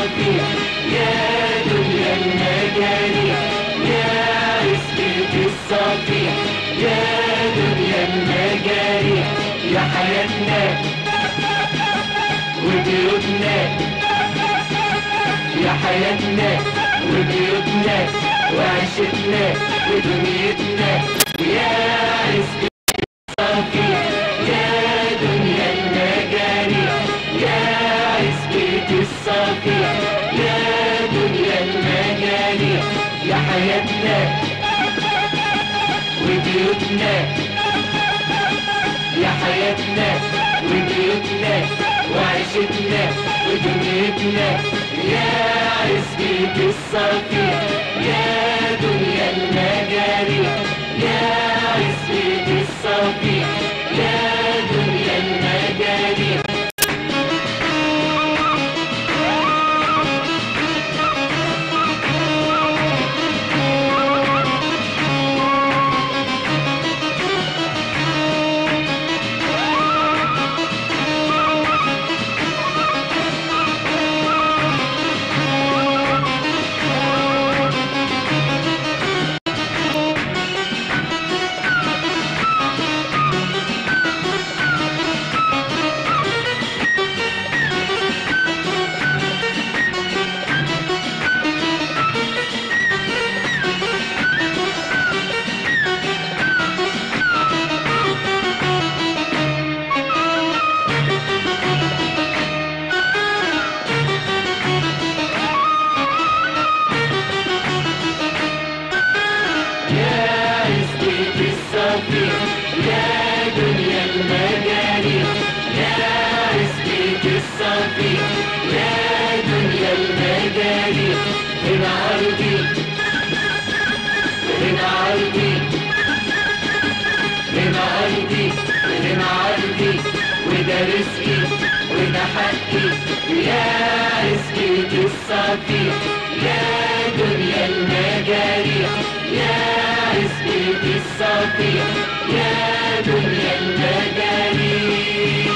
الصافية يا دنيا المجاريح يا عزبة الصافية يا دنيا المجاريح يا حياتنا وبيوتنا يا حياتنا وبيوتنا وعيشتنا ودنيتنا يا عزبة الصافية يا دنيا المجاريح يا عزبة الصافية يا دنيا المجاريح يا حياتنا وبيوتنا يا حياتنا وبيوتنا وعيشتنا ودنيتنا يا عزبة الصافية يا دنيا المجاريح يا عزبة الصافية يا دنيا المجاريح يا عزبة الصافية يا دنيا المجاريح يا عزبة الصافية يا دنيا المجاريح هنا أرضي هنا أرضي هنا أرضي هنا أرضي وده رزقي وده حقي يا عزبة الصافية يا دنيا المجاريح يا عزبة الصافية يا دنيا المجاريح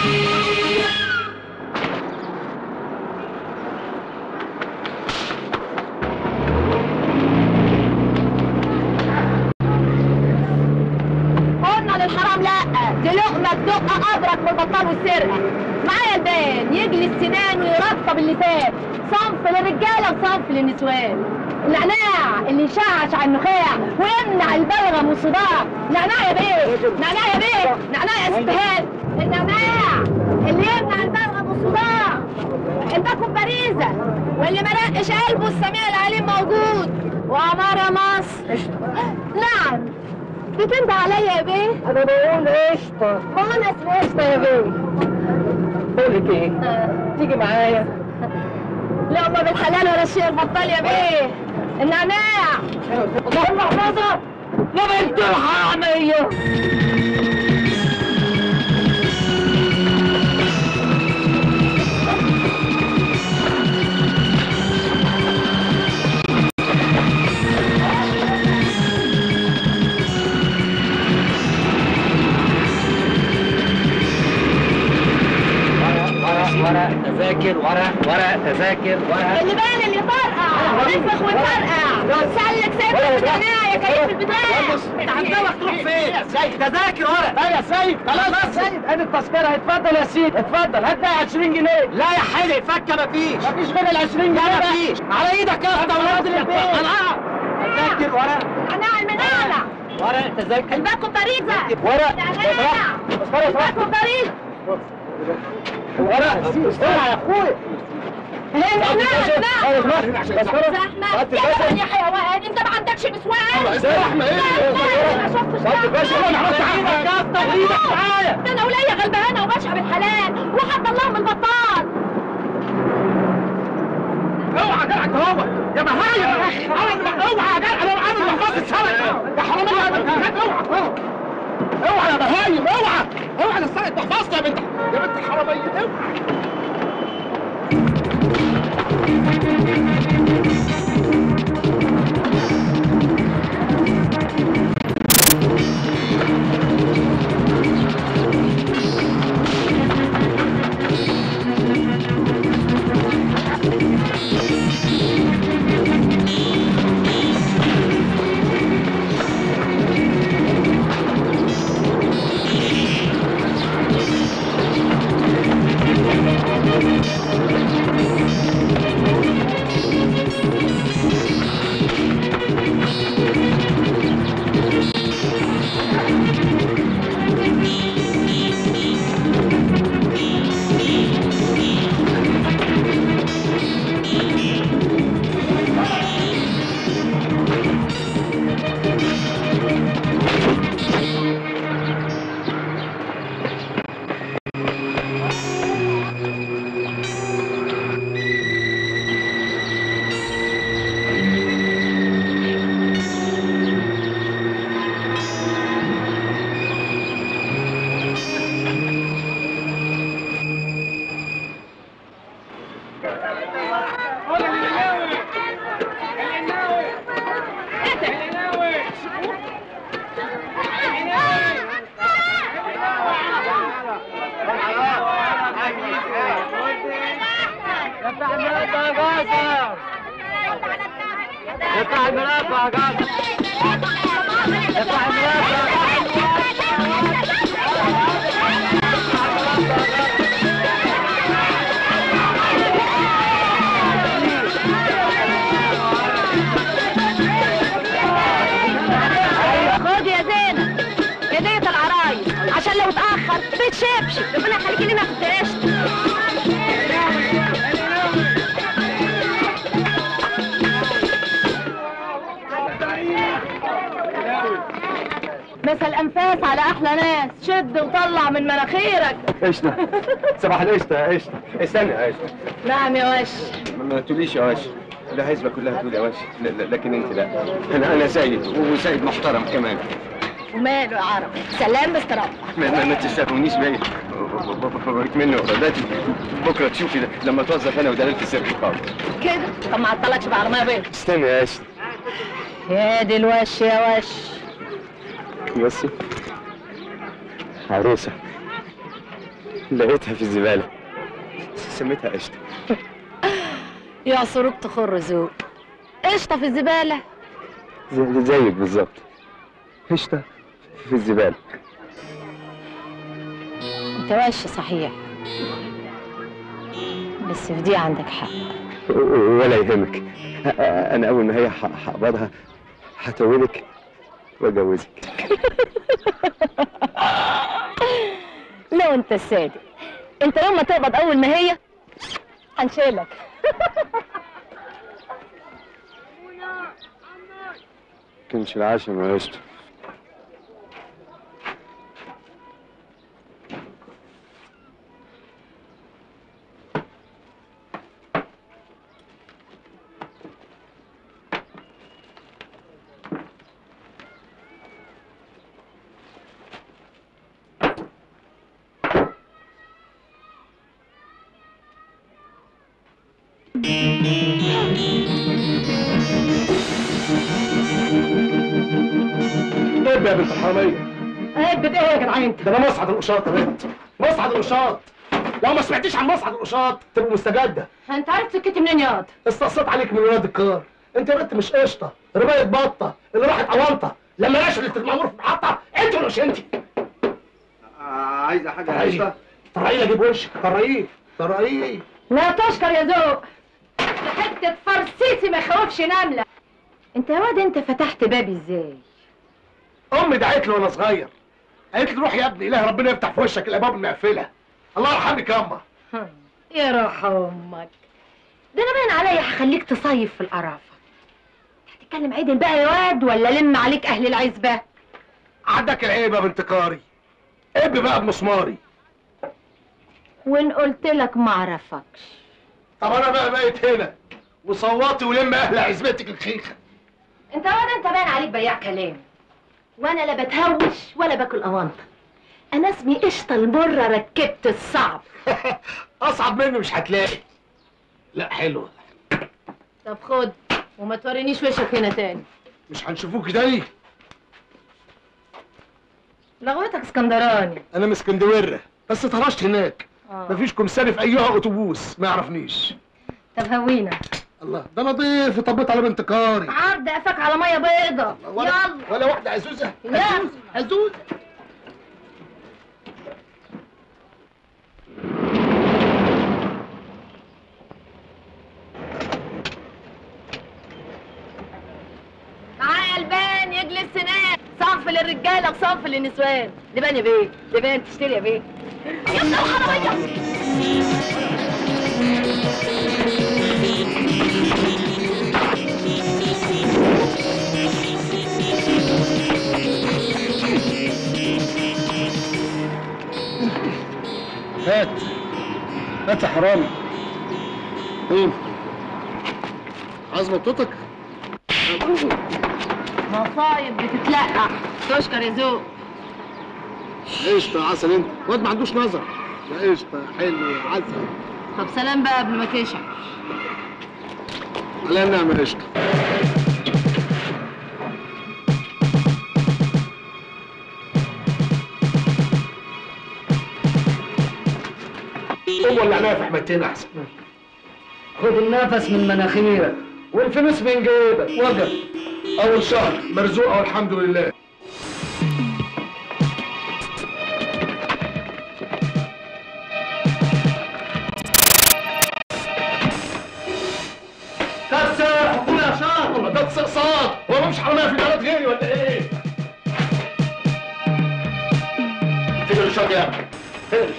قلنا للحرام لا دي لقمة تدق أبرك من البطال والسرقة معايا البان يجلي السنان ويرطب اللسان صنف للرجالة وصنف للنسوان النعناع اللي يشعشع النخاع ويمنع البلغم والصداع نعناع يا بيه نعناع يا بيه نعناع يا ست هان النعناع اللي يمنع البلغم والصداع الباكو باريزة واللي مرقش قلبه السميع العليم موجود وعمارة مصر نعم بتنده عليا يا بيه انا بقول قشطه ما هو انا اسمي قشطه يا بيه بقول لك ايه تيجي معايا لقمة بالحلال ولا شيء البطال يا بيه النعناع اللهم احفظك يا بنت الحراميه ورق ورق تذاكر ورق ورق تذاكر ورق اللي بان اللي طرقع نفخ وطرقع سلك سيف النعناع يا كيف البتاع تعبانك تروح فين؟ سيد تذاكر ورق لا يا سيد خلاص يا سيد ادي التذكره اتفضل يا سيدي اتفضل هات بقى 20 جنيه لا يا حلي فكه مفيش مفيش غير ال 20 جنيه لا مفيش على ايدك يا اسطى ونازل البيت انا تذاكر ورق نعناع المنعنع ورق تذاكر الباكو باريزة ورق نعناع الباكو باريزة ورق اسمع يا اخويا النعناع زحمة يا يا حيوان انت ما عندكش نسوان زحمة ايه؟ ما شفتش طب باشا انا عملت ايدك يا اسطى وايدك معايا ده انا وليا غلبانه وماشيه بالحلال وحد الله من البطال اوعى جدع انت هو يا بهايم اوعى يا جدع انا عامل محفظه السرقه يا حرامي يا بنت اوعى اوعى يا بهايم اوعى اوعى انا سرقت محفظتي يا بنت يا بنت الحراميه اوعى افتح الملف يا جاسر افتح الملف يا جاسر افتح الملف يا خد يا زينب هدية العرايس عشان لو اتأخر بتشبشب ربنا يخليكي لنا في القشطة مثل أنفاس على أحلى ناس شد وطلع من مناخيرك قشطة صباح القشطة يا قشطة استنى يا قشطة نعم يا وش ما- ما تقوليش يا واش الحزبة كلها تقول يا واش ل- ل- لكن انت لا انا انا سيد وسيد محترم كمان وماله يا عرب سلام باستراحة ما, ما, ما تستهونيش بيا بقيت منه غداتي بكره تشوفي لما توظف انا ودلالة السيرك خالص كده طب ما عطلكش بعد ما بيض استنى يا قشطة يا دي الوش يا وش بصي عروسة لقيتها في الزبالة سميتها قشطة يا سروق تخر ذوق قشطة في الزبالة زي- زيك بالظبط قشطة في الزبالة انت وش صحيح بس في دي عندك حق ولا يهمك أ- أ- انا اول ما هي ح- هقبضها هتولك واجوزك لو انت الصادق انت يوم ما تقبض اول ما هي هنشيلك كانش العشم يا قشطة طب يا بنت الحرامية عيب ايه يا جدعان انت ده انا مصعد القشاط يا بنت مصعد القشاط لو ما سمعتيش عن مصعد القشاط تبقى مستجدة انت عارف سكتي منين ياض استقصيت عليك من ولاد الكار انت يا بنت مش قشطة رباية بطة اللي راحت أونطة لما نشرت المأمور في المحطة انت ولا مش انت عايزة حاجة يا قشطة طرقيه اجيب وشك طرقيه طرقيه لا تشكر يا ذوق حتة فرسيسي ما يخوفش نملة انت يا واد انت فتحت بابي ازاي امي دعت لي وانا صغير قالت لي روح يا ابني اله ربنا يفتح في وشك الابواب المقفله الله يرحمك يا اما يا روح امك ده انا باين عليا هخليك تصيف في القرافة هتتكلم عدل بقى يا واد ولا لم عليك اهل العزبة عندك العيب يا بنت كاري اب بقى بمسماري وان قلت لك ما اعرفكش طب انا بقى بقيت هنا وصوتي ولم اهل عزبتك الخيخه انت يا واد انت باين عليك بياع كلام وانا لا بتهوش ولا باكل اوانطه انا اسمي قشطه المره ركبت الصعب اصعب مني مش هتلاقي لا حلوه طب خد وما تورينيش وشك هنا تاني مش هنشوفوك تاني لغوتك اسكندراني انا من اسكندوره بس طرشت هناك آه. مفيش كمساري في ايها اتوبوس ما يعرفنيش طب هوينا الله ده انا ضيف طبيت على بنت كاري عرض قفاك على ميه بيضه ولا يلا ولا واحده عزوزه لا. عزوزه عزوزه معايا البان يجلس سنان صنف للرجاله وصنف للنسوان لبان يا بيه لبان تشتري يا بيه يلا الحراميه هات هات يا حرامي ايه عايز نطتك مصايب بتتلقح تشكر يا ذوق قشطة عسل انت واد ما عندوش نظر يا قشطة حلو عسل طب سلام بقى قبل ما تشعر على النعمة قشطة هو اللي عملها في حماتين احسن خد النفس من مناخيرك والفلوس من جيبك وقف اول شهر مرزوقه والحمد لله كسر حكومة يا شاطر ده استقصاد هو مش حراميه في البلد غيري ولا ايه؟ فين الشاطر يا ابني؟ فين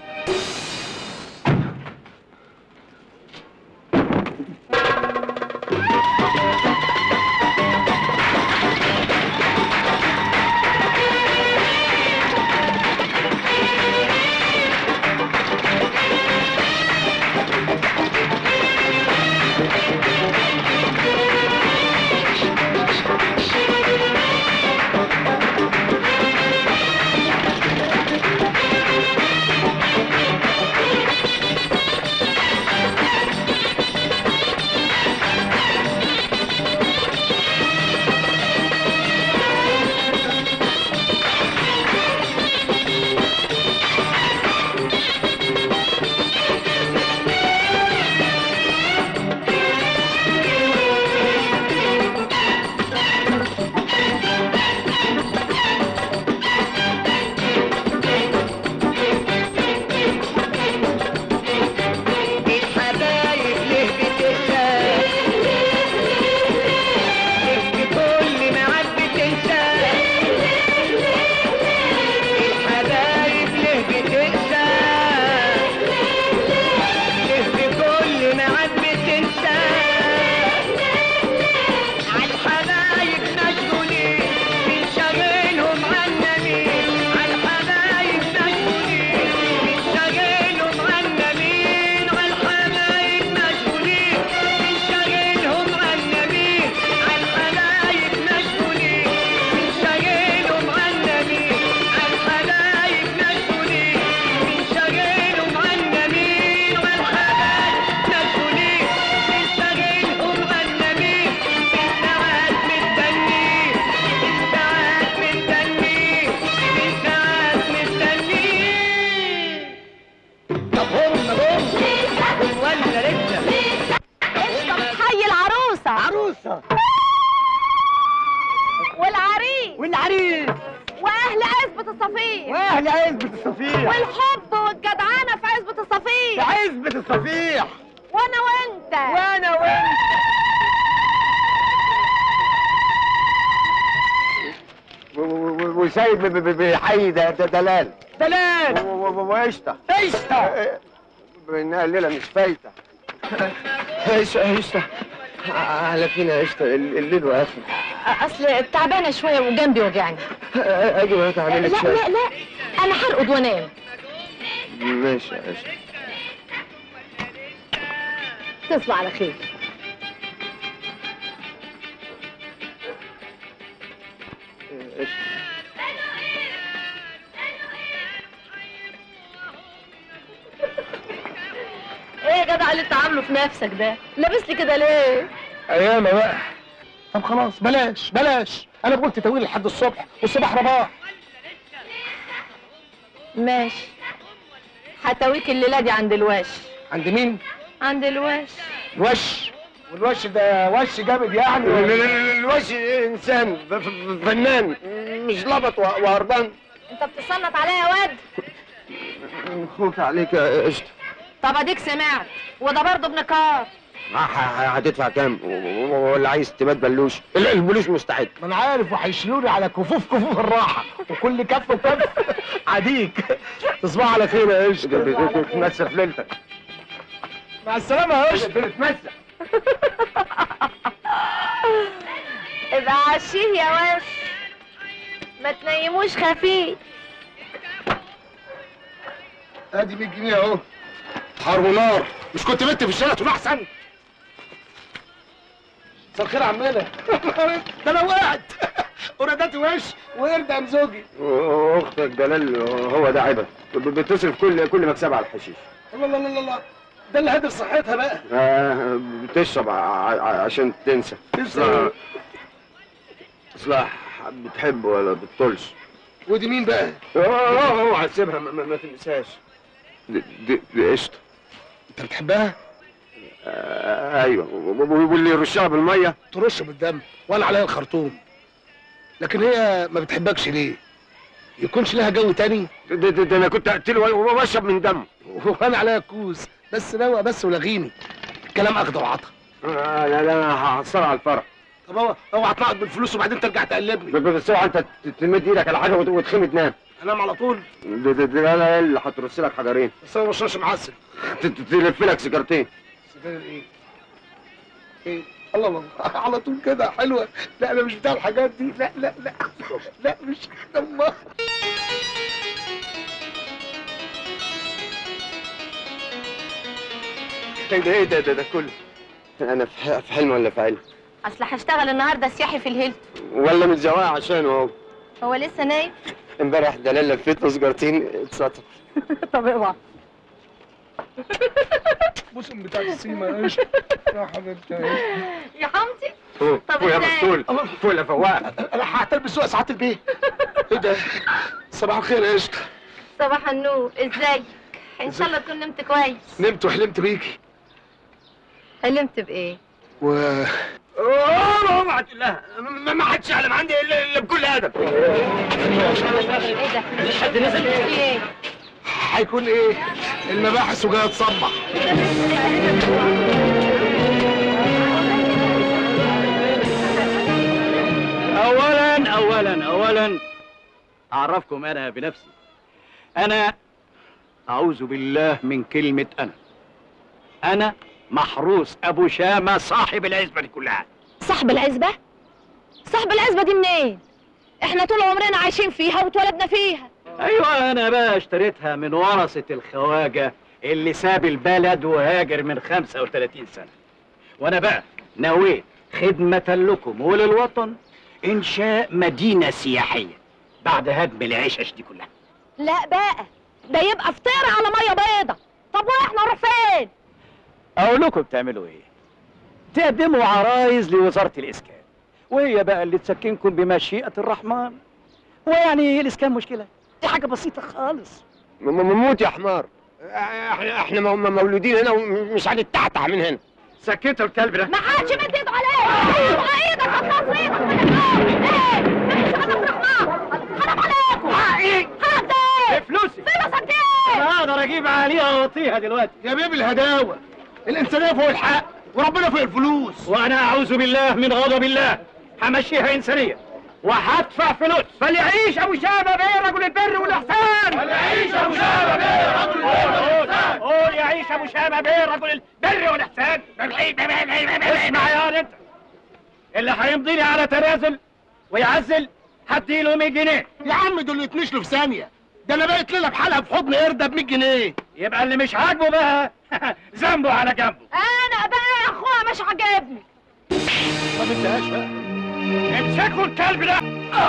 الحبايب ليه بتنسى تبكي كل ما عاد بتنسى الحبايب ليه بتنسى تبكي كل ما عاد بتنسى عالحبايب مشغولين بنشغلهم عنا مين عالحبايب مشغولين بنشغلهم عنا مين عالحبايب مشغولين بنشغلهم عنا مين عالحبايب مشغولين بنشغلهم عنا مين عالحبايب مشغولين بنشغلهم عنا مين عالحبايب مشغولين بنشغلهم عنا مين بالساعات مستنين بالساعات مستنين بالساعات مستنين طب هم هم ولا لسه قشطة بتحيي العروسة عروسة والعريس والعريس واهل عزبة الصفير واهل عزبة الصفيح والحب والجدعانة في عزبة في الصفير عزبة الصفيح وانا وانت وانا وانت وسايب ب- ب- بيحيي ده ده دلال دلال و- و- وقشطه قشطة انها الليله مش فايته قشطه قشطه على فينا قشطه ال- الليل واقفل اصل تعبانة شوية وجنبي وجعني اجي وقت لا اعمل لك شاي لا لا انا هرقد وانام ماشي يا قشطه تصبح على خير قشطه ايه يا جدع اللي انت عامله في نفسك ده لابس لي كده ليه ايام بقى طب خلاص بلاش بلاش انا قلت تطويل لحد الصبح والصباح رباح ماشي هتويك الليلة دي عند الوش عند مين؟ عند الوش الوش والوش ده وش جامد يعني ال- ولا ال- ال- الوش انسان ف- ف- فنان مش لبط و- وهربان انت بتصنط عليا يا واد خوف عليك يا قشطه طب اديك سمعت وده برضه ابن كار ه- ه- هتدفع كام و- و- ولا عايز تبات بلوش ال- البلوش مستعد ما انا عارف وهيشيلوني على كفوف كفوف الراحه وكل كف وكف عديك تصبح على خير يا قشطه تمسح في ليلتك مع السلامه يا قشطه بتتمسح ابقى عشيه يا وش ما تنيموش خفيف ادي 100 جنيه اهو حرب ونار مش كنت بنت في الشارع تقول احسن مساء الخير يا عمنا ده انا وقعت ورادات وش ويردم زوجي واختك دلال هو ده عيبها ب- بتصرف كل كل مكسبها على الحشيش الله الله الله الله ده اللي هدف صحتها بقى آه، بتشرب ع- ع- عشان تنسى تنسى اصلها إيه؟ اصلها بتحب ولا بتطولش ودي مين بقى؟ اوعى اوعى تسيبها ما, ما, ما تنساش دي, دي, دي قشطه انت بتحبها؟ آه ايوه و- و- واللي يرشها بالميه ترش بالدم وانا عليها الخرطوم لكن هي ما بتحبكش ليه يكونش لها جو تاني ده, ده, ده انا كنت اقتله و- واشرب من دمه وانا عليها كوز بس نوى بس ولغيني الكلام اخد وعطا آه لا لا انا هحصلها على الفرح طب هو اوعى تنقط بالفلوس وبعدين ترجع تقلبني ب- ب- بس اوعى انت ت- تمد ايدك على حاجه وت- وتخم تنام انام على طول ده, ده, ده لا لا اللي هترص لك حجرين بس انا مش معسل ت- ت- تلف لك سيجارتين سجاير ايه؟ ايه؟ الله الله على طول كده حلوه لا انا مش بتاع الحاجات دي لا لا لا لا مش كده امال ايه ده ايه ده ده, ده كله انا في ح- في حلم ولا في علم اصل هشتغل النهارده سياحي في الهيلتون ولا متزوقه عشانه اهو هو لسه نايم امبارح دلال لفيت له سيجارتين اتسطر طب اوعى بوسم بتاع السيما ايش يا حبيبتي يا حمدي فوق طب فوق يا إزاي؟ مسطول فوق يا فواق انا هعترف سوق ساعات البيه ايه ده صباح الخير يا قشطه صباح النور ازيك ان شاء الله تكون نمت كويس نمت وحلمت بيكي حلمت بايه و اوه اوعى تقول لها ما ما حدش يعلم عندي الا إلا بكل ادب ايه ده حد نزل في ايه هيكون ايه المباحث وجايه تصبح اولا اولا اولا اعرفكم انا بنفسي انا اعوذ بالله من كلمه انا انا محروس ابو شامه صاحب العزبه دي كلها صاحب العزبة صاحب العزبة دي منين احنا طول عمرنا عايشين فيها واتولدنا فيها ايوه انا بقى اشتريتها من ورثه الخواجه اللي ساب البلد وهاجر من 35 سنه وانا بقى نويت خدمه لكم وللوطن انشاء مدينه سياحيه بعد هدم العشش دي كلها لا بقى ده يبقى فطير على ميه بيضة طب واحنا نروح فين اقول لكم بتعملوا ايه تقدموا عرايز لوزاره الاسكان وهي بقى اللي تسكنكم بمشيئه الرحمن ويعني الاسكان مشكله دي حاجه بسيطه خالص م- م- موت يا حمار احنا احنا م- مولودين هنا ومش هنتعتع من هنا سكتوا الكلب ده ما حدش مد ايده عليك اوعى ايدك هتنصر ايدك من النار ايه مفيش حاجه في الرحمن حرام عليكم حرام ايه فلوسي فلوسك دي انا اقدر اجيب عليها واطيها دلوقتي يا بيبي الهداوه الانسانيه فوق الحق وربنا فوق الفلوس وانا اعوذ بالله من غضب الله همشيها انسانيه وهدفع فلوس فليعيش ابو شامه بيه رجل البر والاحسان فليعيش ابو شامه بيه رجل البر والاحسان قول يعيش ابو شامه بيه رجل البر والاحسان اسمع يا ولد انت اللي هيمضي لي على تنازل ويعزل هديله 100 جنيه يا عم دول يتنشلوا في ثانيه ده انا بقيت ليله بحالها في حضن قرده ب 100 جنيه يبقى اللي مش عاجبه بقى ذنبه على جنبه انا بقى يا اخويا مش عاجبني ما بدهاش بقى امسكوا الكلب ده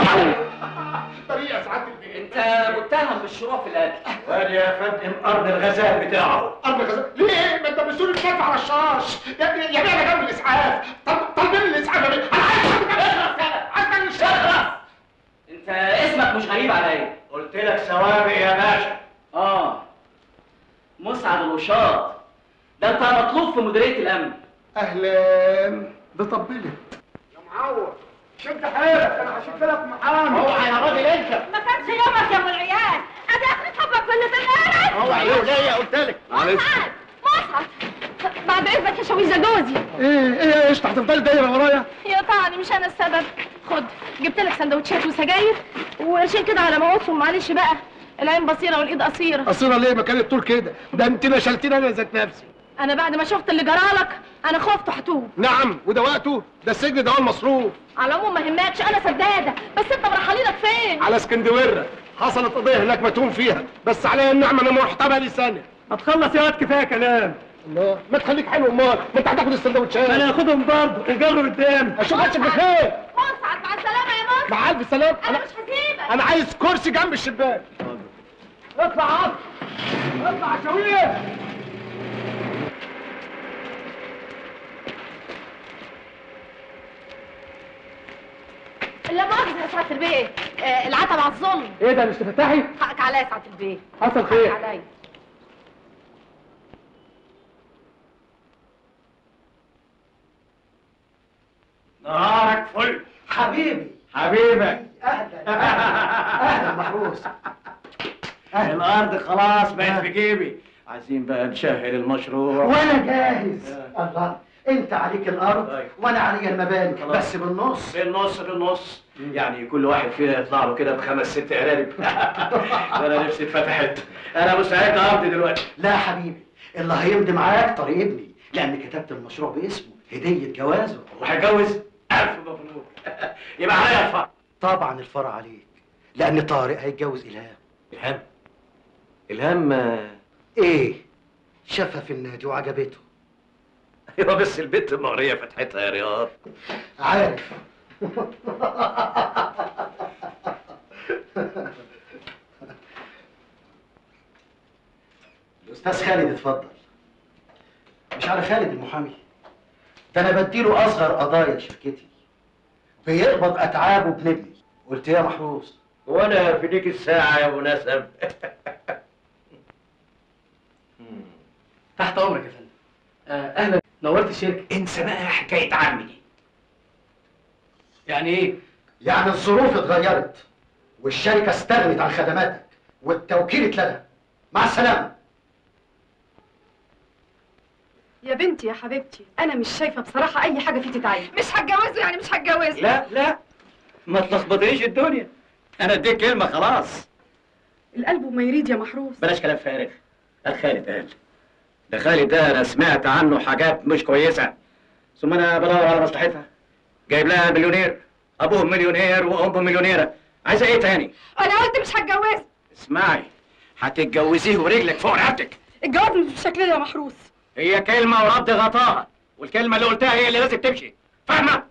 طريقه سعاده البيه انت متهم بالشروع في القتل وادي يا فندم ارض الغزال بتاعه ارض غزال ليه ما انت مسؤول الكف على الشاش يا يا بيه انا جنب الاسعاف طب طالبين الاسعاف يا بيه انا عايز عايز الشرف انت اسمك مش غريب عليا قلت لك سوابق يا باشا اه مسعد الوشاط ده انت مطلوب في مديريه الامن اهلا ده طبلت يا معور شد حيلك انا هشد لك محامي اوعى يا راجل انت ما كانش يومك يا ابو العيال ادي اخر حبك في اللي في النار اوعى ايه ليه قلت لك مصعد مصعد بعد اذنك يا شويزه جوزي ايه ايه يا قشطه هتفضلي دايره ورايا يا طعني مش انا السبب خد جبت لك سندوتشات وسجاير وقرشين كده على مواسهم معلش بقى العين بصيره والايد قصيره قصيره ليه ما كانت طول كده ده انت نشلتني انا ذات نفسي انا بعد ما شفت اللي جرالك انا خفت وهتوب نعم وده وقته ده السجن ده هو المصروف على العموم ما يهمكش انا سداده بس انت مرحلينك فين على اسكندوره حصلت قضيه هناك متهوم فيها بس عليا النعمه انا محتمى لي سنه ما تخلص يا واد كفايه كلام الله ما تخليك حلو امال ما انت هتاخد السندوتشات انا هاخدهم برضه الجر قدام اشوف وشك بخير مصعد مع السلامه يا مصعد مع الف سلام انا انا مش هسيبك انا عايز كرسي جنب الشباك اطلع عطر اطلع شويه لا مؤاخذه يا سعاده البيه آه العتب على الظلم ايه ده مش تفتحي حقك عليا يا سعاده البيه حصل حقك خير عليا نهارك فل حبيبي حبيبك اهلا اهلا محروس الارض خلاص بقت في جيبي عايزين بقى نشهر المشروع وانا جاهز الله انت عليك الارض طيب. وانا عليا المباني خلاص. بس بالنص بالنص بالنص يعني كل واحد فينا يطلع له كده بخمس ست قرارب انا نفسي اتفتحت انا مستعد امضي دلوقتي لا حبيبي اللي هيمضي معاك طريق ابني لان كتبت المشروع باسمه هديه جوازه وهتجوز الف مبروك يبقى عليا الفرق طبعا الفرع عليك لان طارق هيتجوز الهام الهام الهام آه، ايه شافها في النادي وعجبته ايوه بس البنت مغريه فتحتها يا رياض عارف الاستاذ خالد اتفضل مش على خالد المحامي ده انا بديله اصغر قضايا شركتي بيقبض اتعابه بنبني قلت إيه يا محروس وانا في ديك الساعه يا ابو نسب تحت امرك يا فندم آه، اهلا نورت الشركه انسى بقى حكايه عمي دي يعني ايه يعني الظروف اتغيرت والشركه استغنت عن خدماتك والتوكيل اتلغى مع السلامه يا بنتي يا حبيبتي انا مش شايفه بصراحه اي حاجه فيه تتعين مش هتجوزه يعني مش هتجوزه لا لا ما تلخبطيش الدنيا انا اديك كلمه خلاص القلب وما يريد يا محروس بلاش كلام فارغ ده خالد قال ده خالد ده انا سمعت عنه حاجات مش كويسه ثم انا بدور على مصلحتها جايب لها مليونير ابوه مليونير وامه مليونيره عايزه ايه تاني انا قلت مش هتجوزه اسمعي هتتجوزيه ورجلك فوق رقبتك الجواز مش بالشكل ده يا محروس هي كلمه ورد غطاها والكلمه اللي قلتها هي اللي لازم تمشي فاهمه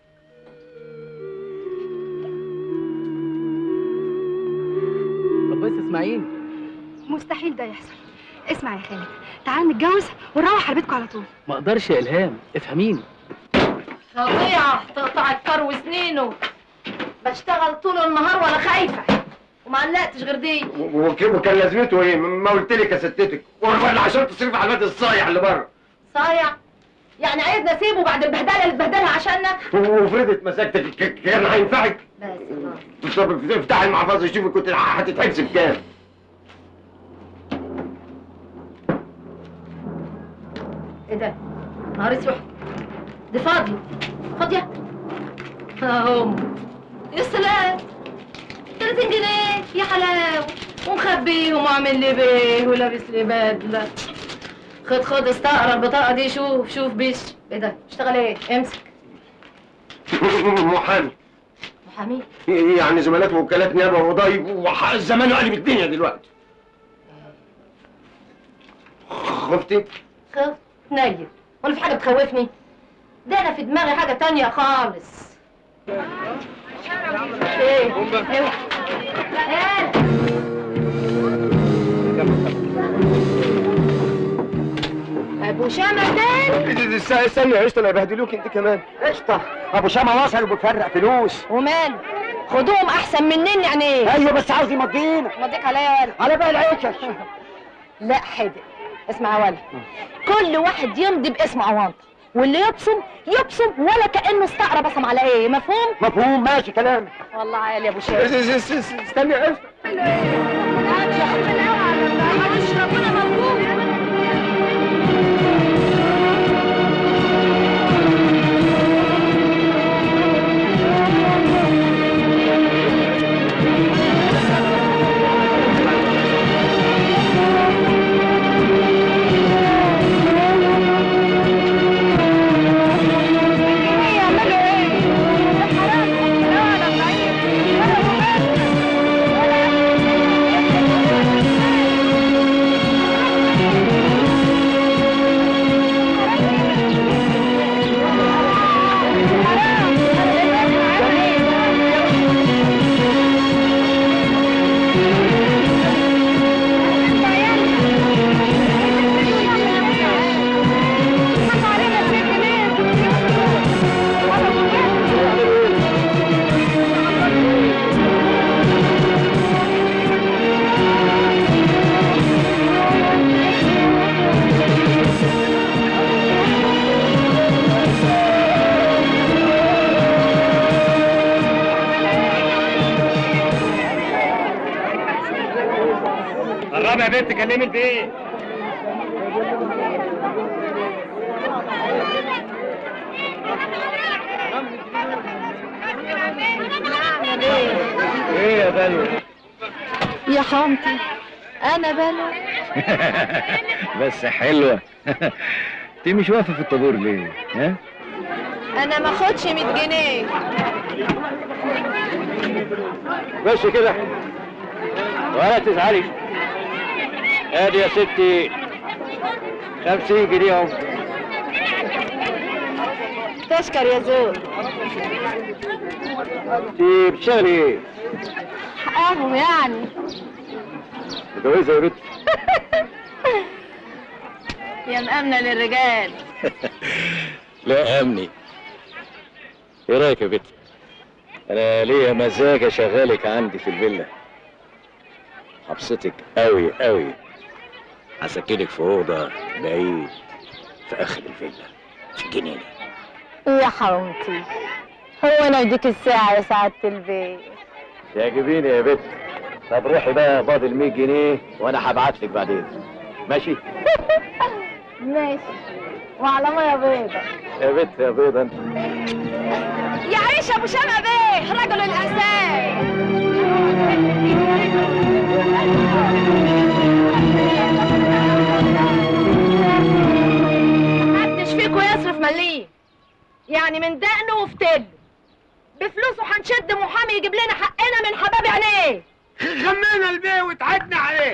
طب بس اسماعيل مستحيل ده يحصل اسمع يا خالد تعال نتجوز ونروح على بيتكم على طول ما اقدرش يا الهام افهميني فظيعة تقطع الكر وسنينه بشتغل طول النهار ولا خايفة وما علقتش غير دي وكان لازمته ايه؟ ما قلت لك يا ستتك ولا عشان تصرف على الواد الصايع اللي بره صايع يعني عايزنا اسيبه بعد البهدله اللي اتبهدلها عشاننا وفرضت مساكتك ك- كان هينفعك بس خلاص طب افتح المحفظه شوفي كنت هتتحبس بكام ايه ده نهار اسود دي فاضية فاضية اهم يا سلام 30 جنيه يا حلاوة ومخبيهم وعامل لي بيه ولابس لي بدلة خد خد استقرا البطاقة دي شوف شوف بيش ايه ده اشتغل ايه امسك محامي محامي يعني زملات ووكالات نيابه وضايب والزمان قلب الدنيا دلوقتي خفتي؟ خف نيل ولا في حاجة بتخوفني ده انا في دماغي حاجة تانية خالص ايه ايه ايه ابو شمدان استني يا قشطه انا بهدلوك انت كمان قشطه ابو شمع وصل وبيفرق فلوس ومال خدوهم احسن مني يعني ايه ايوه بس عاوز يمضينا مضيك عليا ولا على بقى العيشش لا حدق اسمع يا ولا كل واحد يمضي باسم عوانطه واللي يبصم يبصم ولا كانه استقرا بصم على ايه مفهوم مفهوم ماشي كلامك والله عالي يا ابو شيخ استني يا قشطه معلش ربنا موجود حرام لا ولا بعيد ولا مباشر ولا بنت كلمي البيت ايه يا بلوى يا حمتي انا بلو بس حلوه انت مش واقفه في الطابور ليه ها انا ما اخدش 100 جنيه ماشي كده ولا تزعلي ادي يا ستي خمسين جنيه اهو تشكر يا زول انت بتشتغلي ايه؟ حقهم يعني متجوزه يا بنت يا مأمنة للرجال لا امني ايه رايك يا بنت؟ انا ليا مزاج اشغلك عندي في الفيلا هبسطك قوي قوي هسكنك في اوضه بعيد في اخر الفيلا في الجنينه يا حرمتي هو انا يديك الساعة يا سعادة البيت تعجبيني يا بنت طب روحي بقى فاضل 100 جنيه وانا هبعت لك بعدين ماشي ماشي وعلى مية بيضة يا بنت يا بيضه انت يعيش ابو شمع بيه رجل الانسان محدش فيكم يصرف مليم يعني من دقنه وفتله بفلوسه هنشد محامي يجيب لنا حقنا من حباب عينيه غمينا البيه وتعدنا عليه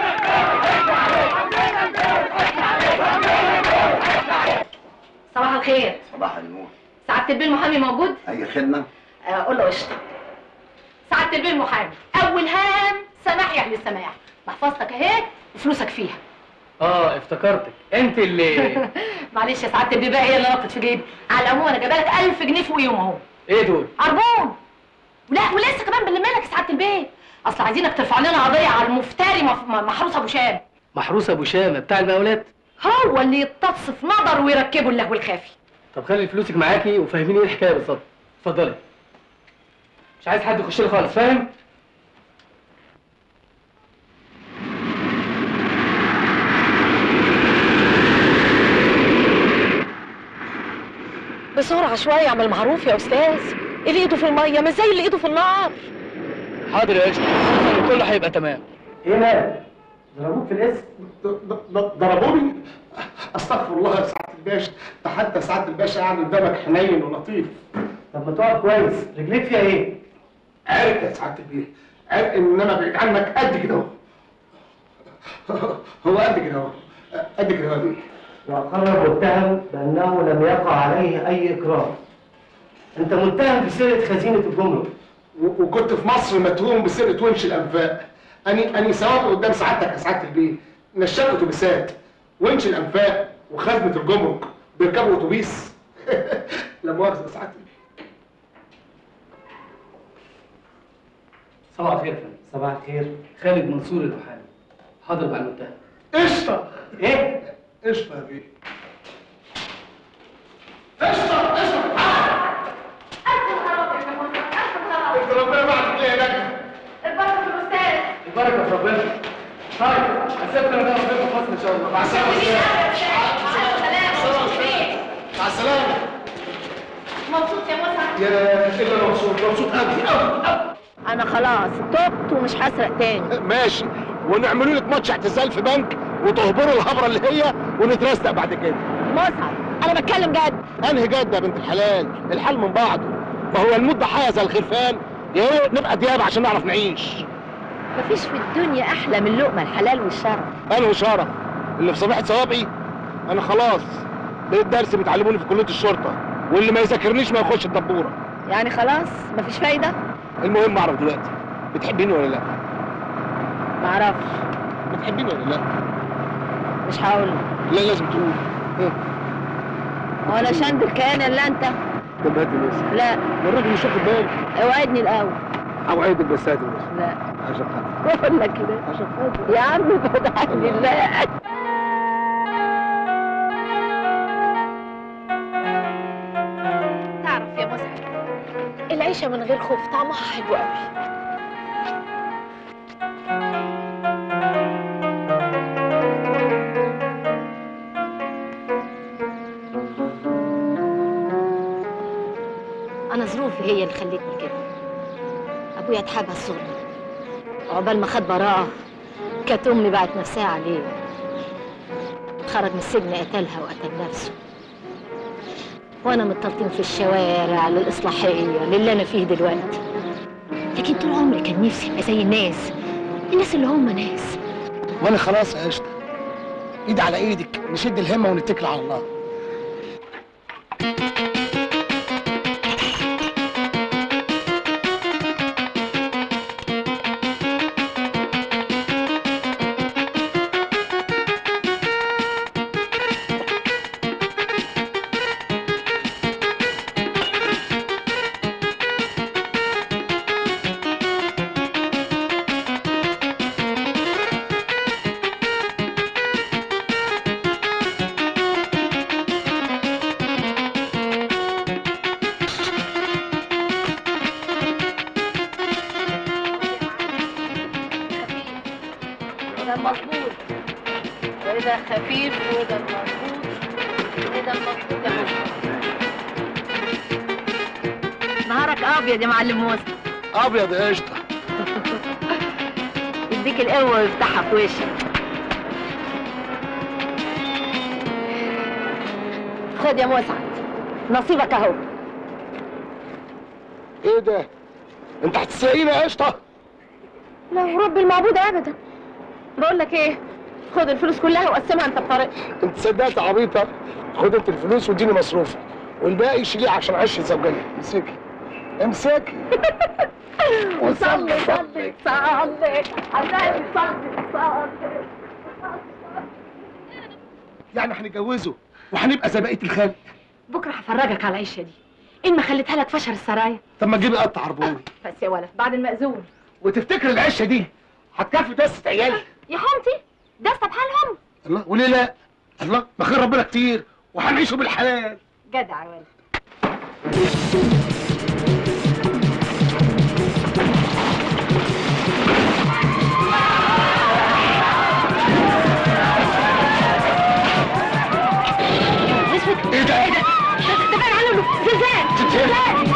صباح الخير صباح النور سعادة البيه المحامي موجود؟ اي خدمه آه، قول له قشطة سعادة البيه المحامي أول هام سماح يعني السماح محفظتك أهي وفلوسك فيها اه افتكرتك انت اللي معلش يا سعادة البيه بقى هي اللي نطت في جيبي على العموم أنا جايبه لك 1000 جنيه فوقيهم أهو ايه دول عربون ولا ولسه كمان بنلم لك يا سعادة البيه أصل عايزينك ترفع لنا قضية على المفتري مف- م- محروس أبو شام محروس ابو شامه بتاع المقاولات هو اللي يتص في نظر ويركبه اللهو الخافي طب خلي فلوسك معاكي وفهميني ايه الحكايه بالظبط اتفضلي مش عايز حد يخش لي خالص فاهم بسرعة شوية اعمل معروف يا أستاذ اللي إيده في المية مش زي اللي إيده في النار حاضر يا قشطه كله هيبقى تمام ايه مالك؟ ضربوك في الاسم ضربوني استغفر الله يا سعاده الباشا ده حتى سعاده الباشا يعني قدامك حنين ولطيف طب ما تقف كويس رجليك فيها ايه؟ عرق يا سعاده البيه عرق انما بعيد عنك قد كده اهو هو قد كده اهو قد كده اهو يا بيه وقرر متهم بأنه لم يقع عليه أي إكراه. أنت متهم بسرقة خزينة الجمرك. و- وكنت في مصر متهوم بسرقه ونش الانفاق اني اني سواق قدام سعادتك يا سعاده البيه نشال اتوبيسات ونش الانفاق وخزنه الجمرك بيركبوا اتوبيس لا مؤاخذه يا سعاده البيه صباح الخير يا فندم صباح الخير. خالد منصور المحامي حاضر مع المتهم قشطه إيه؟ قشطه يا بيه قشطه قشطه انت ربنا بعتك ليه يا نجم البركة في الأستاذ البركه في ربنا طيب هسيبك انا بقى في الفصل ان شاء الله مع السلامه مع السلامه مبسوط يا مسعد يا ايه انا مبسوط مبسوط قوي قوي قوي أنا خلاص تبت ومش هسرق تاني ماشي ونعملوا لك ماتش اعتزال في بنك وتهبروا الهبره اللي هي ونترستق بعد كده مسعد أنا بتكلم جد انهي جد يا بنت الحلال الحال من بعضه ما هو الموت ضحايا زي الخرفان يا ايه نبقى دياب عشان نعرف نعيش مفيش في الدنيا أحلى من لقمة الحلال والشرف انهي شرف اللي في صبيحه صوابعي انا خلاص بقيت درس بتعلموني في كليه الشرطه واللي ما يذاكرنيش ما يخش الدبوره يعني خلاص مفيش فايدة المهم اعرف دلوقتي بتحبيني ولا لا معرفش بتحبيني ولا لا مش هقول لا لازم تقول ها، هو أنا شندل كان إلا أنت طب هاتي بس لا والراجل مش واخد باله اوعدني الأول اوعدك بس هاتي بس لا عشان خاطر بقول لك كده عشان خاطر يا عم فتح لله تعرف يا مسعد العيشة من غير خوف طعمها حلو قوي انا ظروفي هي اللي خلتني كده ابويا اتحبس ظلم عقبال ما خد براءه كانت امي بعت نفسها عليه خرج من السجن قتلها وقتل نفسه وانا متطلطين في الشوارع للاصلاحيه للي انا فيه دلوقتي لكن طول عمري كان نفسي ابقى زي الناس الناس اللي هم ناس وانا خلاص يا قشطه ايد على ايدك نشد الهمه ونتكل على الله ده المظبوط وده خفيف وده المظبوط وده المظبوط يا حبيبي نهارك ابيض يا معلم موسى ابيض يا قشطه يديك القوه ويفتحها في وشك خد يا مسعد نصيبك اهو ايه ده انت هتسرقيني يا قشطه لا ورب المعبود ابدا بقول لك ايه خد الفلوس كلها وقسمها انت بطريقتك انت صدقت يا عبيطه خد انت الفلوس واديني مصروفي والباقي شيليه عشان عش الزوجيه امسكي امسكي وصلي صلي صلي حبايبي صلي صلي يعني هنتجوزه وهنبقى زي بقيه الخلق بكره هفرجك على العيشه دي ان ما خليتها لك فشر السرايا طب ما تجيبي قط عربوني بس يا ولد بعد المأذون وتفتكر العشه دي هتكفي دسه عيالي يا حمتي ده بحالهم الله وليه لا الله ما خير ربنا كتير وهنعيشوا بالحلال جدع يا ولد اسود ايه ده؟ ايه ده؟ ده باين عنه زلزال زلزال؟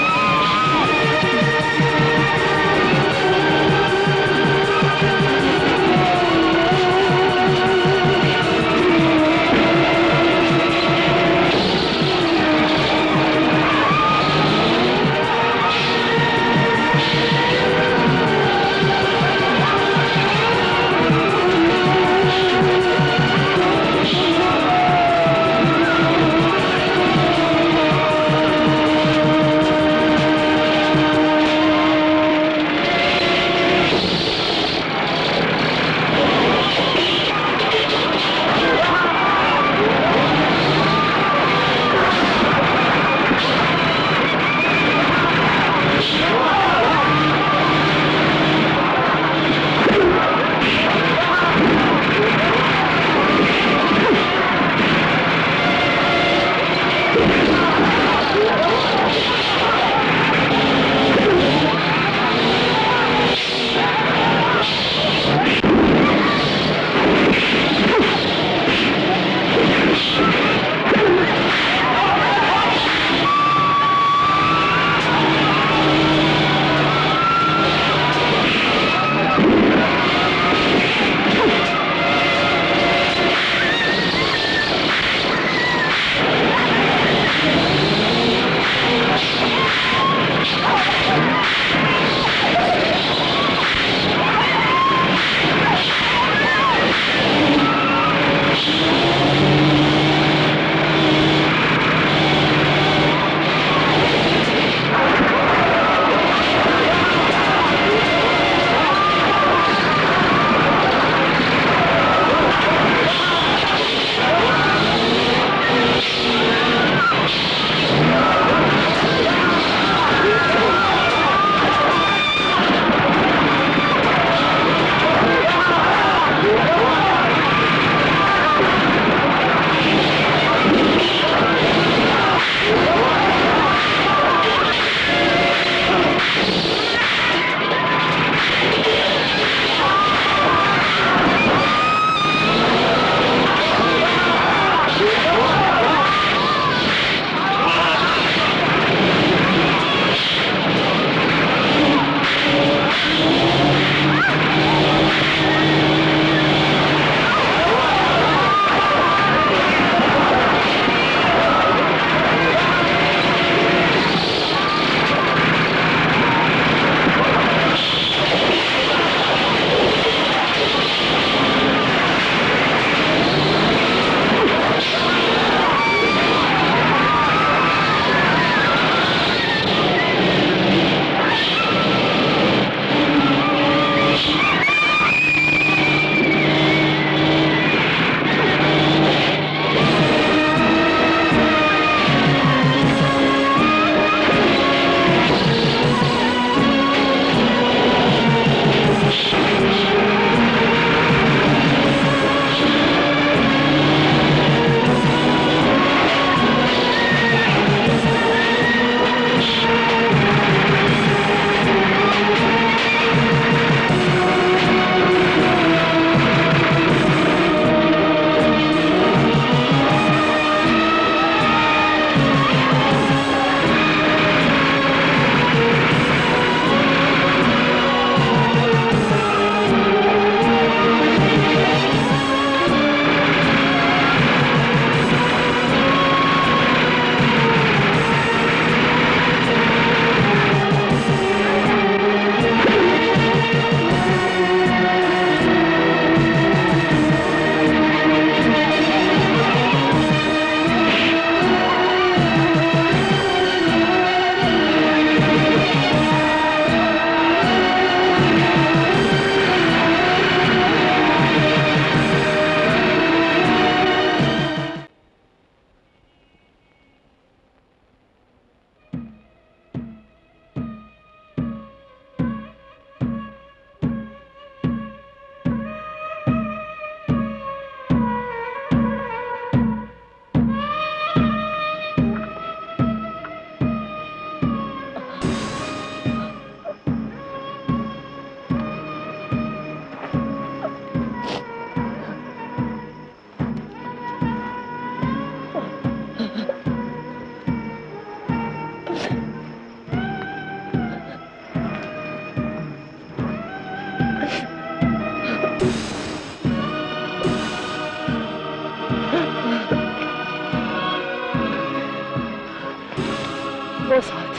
مسعد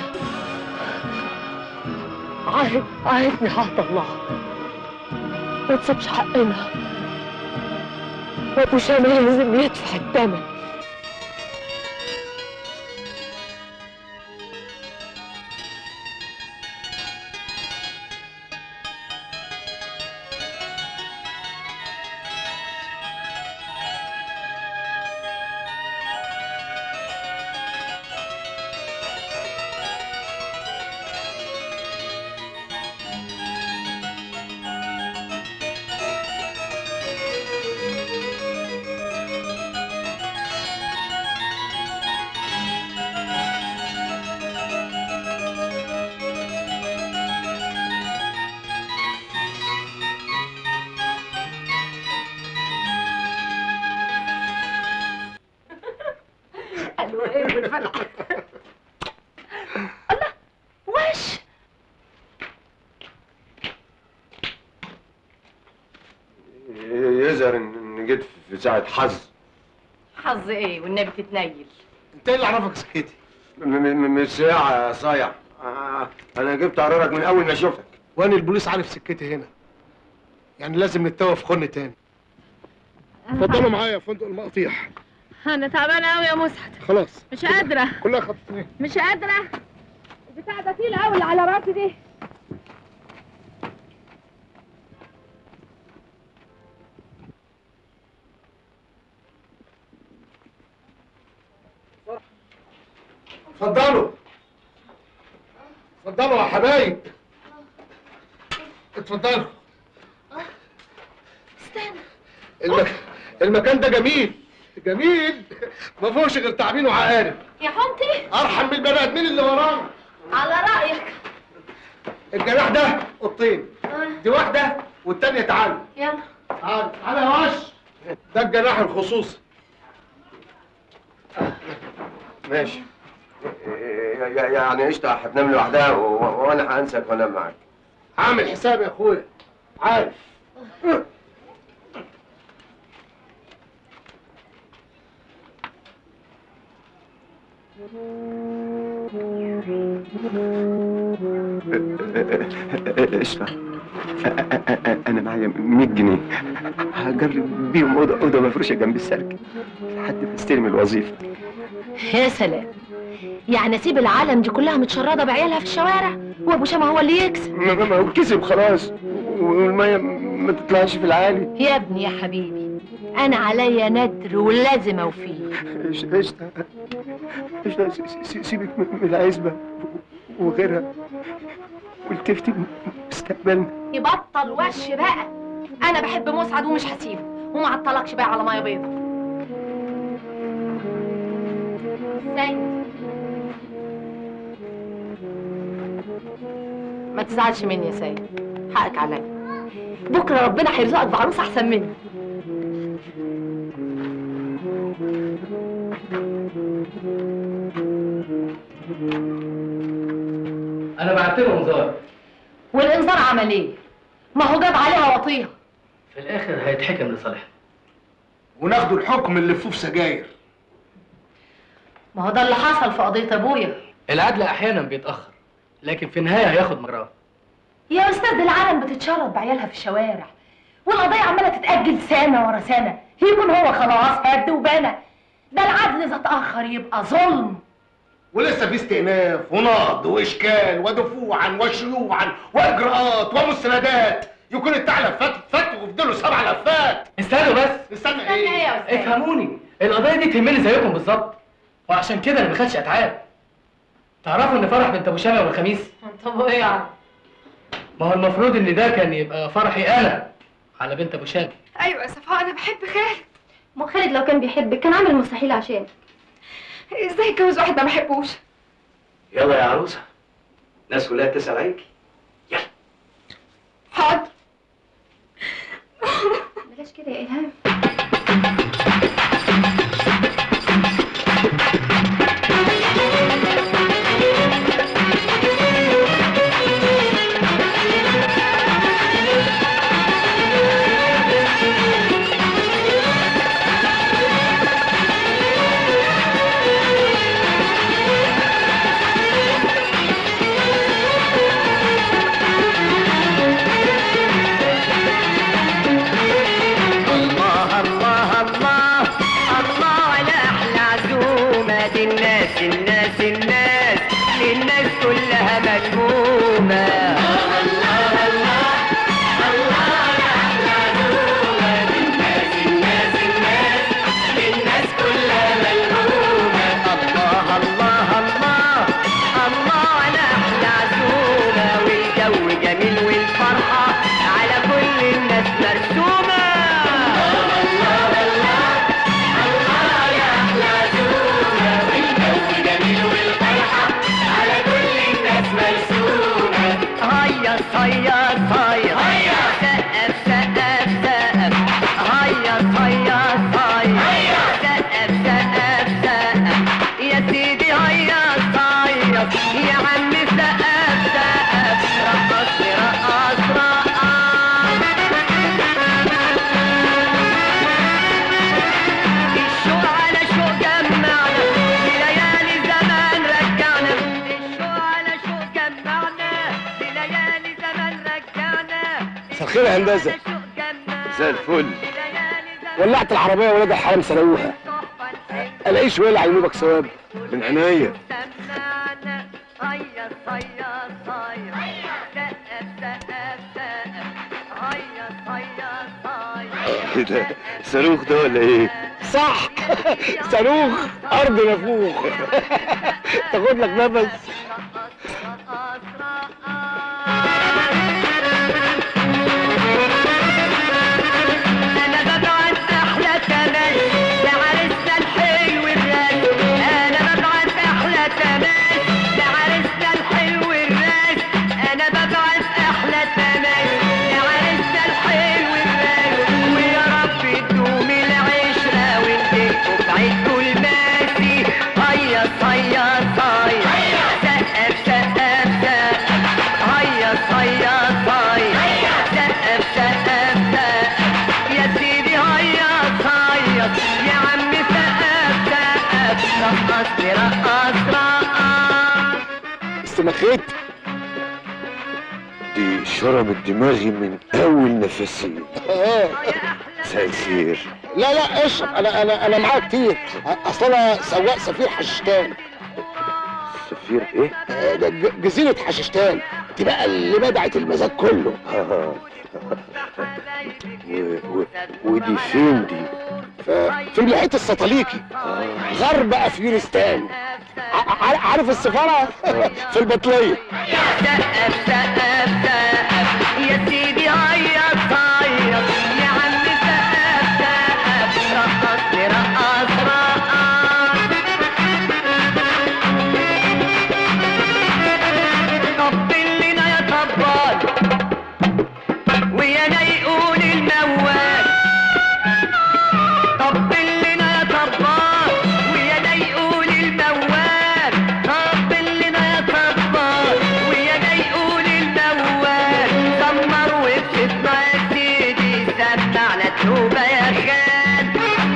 عاهد عاهدني هطلعها ما تسيبش حقنا وابو شامل لازم يدفع الثمن قالوا ايه بالفتح الله وش يظهر ان جيت في ساعة حظ حظ ايه والنبي تتنيل انت ايه اللي عرفك سكتي م- م- مش ساعة يا صايع آه، انا جبت قرارك من اول ما اشوفك وانا البوليس عارف سكتي هنا يعني لازم نتوه في خن تاني اتفضلوا معايا يا فندق المقطيع انا تعبانه قوي يا مسعد خلاص مش قادره كلها خطتين مش قادره البتاع ده تقيل قوي اللي على راسي دي اتفضلوا اتفضلوا يا حبايب اتفضلوا استنى المك... المكان ده جميل جميل ما فيهوش غير تعابين وعقارب يا حمتي ارحم من البني ادمين اللي ورانا على رايك الجناح ده اوضتين دي واحده والتانيه تعالوا يلا تعال تعال يا وش ده الجناح الخصوصي ماشي يا- يا- يعني قشطة هتنام لوحدها و- وانا هنسك وانام معاك عامل حساب يا اخويا عارف قشطة انا معايا 100 جنيه هجرب بيهم اوضه اوضه مفروشه جنب السلك لحد ما استلم الوظيفه يا سلام يعني اسيب العالم دي كلها متشرده بعيالها في الشوارع وابو شامه هو اللي يكسب ما ما- ما هو كسب خلاص والميه ما تطلعش في العالي يا ابني يا حبيبي انا عليا ندر ولازم اوفيه قش- قشطة قشطة س- س- سيبك من من العزبة وغيرها والتفتي مستقبلنا يبطل وش بقى انا بحب مسعد ومش هسيبه وما عطلكش بقى على ميه بيضة سيد ما تزعلش مني يا سيد حقك عليا بكره ربنا هيرزقك بعروس احسن مني انا بعت له انذار والانذار عمل ايه ما هو جاب عليها وطيها في الاخر هيتحكم لصالحنا وناخدوا الحكم اللي فيه في سجاير ما هو ده اللي حصل في قضيه ابويا العدل احيانا بيتاخر لكن في النهايه هياخد مجراه يا استاذ العالم بتتشرد بعيالها في الشوارع والقضيه عماله تتاجل سنه ورا سنه يكون هو خلاص هد وبنى ده العدل اذا اتاخر يبقى ظلم ولسه في استئناف ونقض واشكال ودفوعا وشيوعا واجراءات ومستندات يكون الثعلب فات فات وفضلوا سبع لفات استنوا بس استنى استنى ايه يا استاذ افهموني القضيه دي تهمني زيكم بالظبط وعشان كده انا ما خدش اتعاب تعرفوا ان فرح بنت ابو شامه والخميس طب وايه يعني ما هو المفروض ان ده كان يبقى فرحي انا على بنت ابو شامه ايوه يا صفاء انا بحب خالد ما خالد لو كان بيحبك كان عامل المستحيل عشان ازاي اتجوز واحد ما بحبوش يلا يا عروسه الناس كلها بتسال عليك حاضر بلاش كده يا الهام يا الخير يا هندسه زي الفل ولعت العربيه ولاد الحرام سلقوها الاقيش ولع ينوبك ثواب من عينيا ايه ده صاروخ ده ولا ايه؟ صح صاروخ ارض نفوخ تاخد لك نفس انا ببعت احلى تمام لعريسنا الحلو الراس انا ببعت احلى تمام لعريسنا الحلو الراس انا ببعت احلى تمام لعريسنا الحلو الراس ويا رب تدوم العشره وانتوا في عيدكوا الماسي هيا هيا هيا سقف سقف سقف هيا هيا هيا سقف سقف سقف يا سيدي هيص هيص يا عم سقف سقف رقصني رقص رقص استمخيت دي شربت دماغي من اول نفسي مساء الخير لا لا اشرب انا انا انا معايا كتير اصل انا سواق سفير حشيشتان سفير ايه؟ آه، ده ج- جزيرة حشيشتان دي بقى اللي بدعت المزاج كله آه. و... و... ودي فين دي؟ ف- في محيط السطليكي غرب افيونستان ع- ع- عارف السفارة في البطلية سقف سقف سقف يا سيدي هيص هيص يا عم سقف سقف رقصني رقص رقص طبل لنا يا طبال ويا يقول الموال طبل لنا يا طبال ويا يقول الموال طبل لنا يا طبال ويا يقول الموال زمر وبسطنا يا سيدي سمعنا توبة يا خال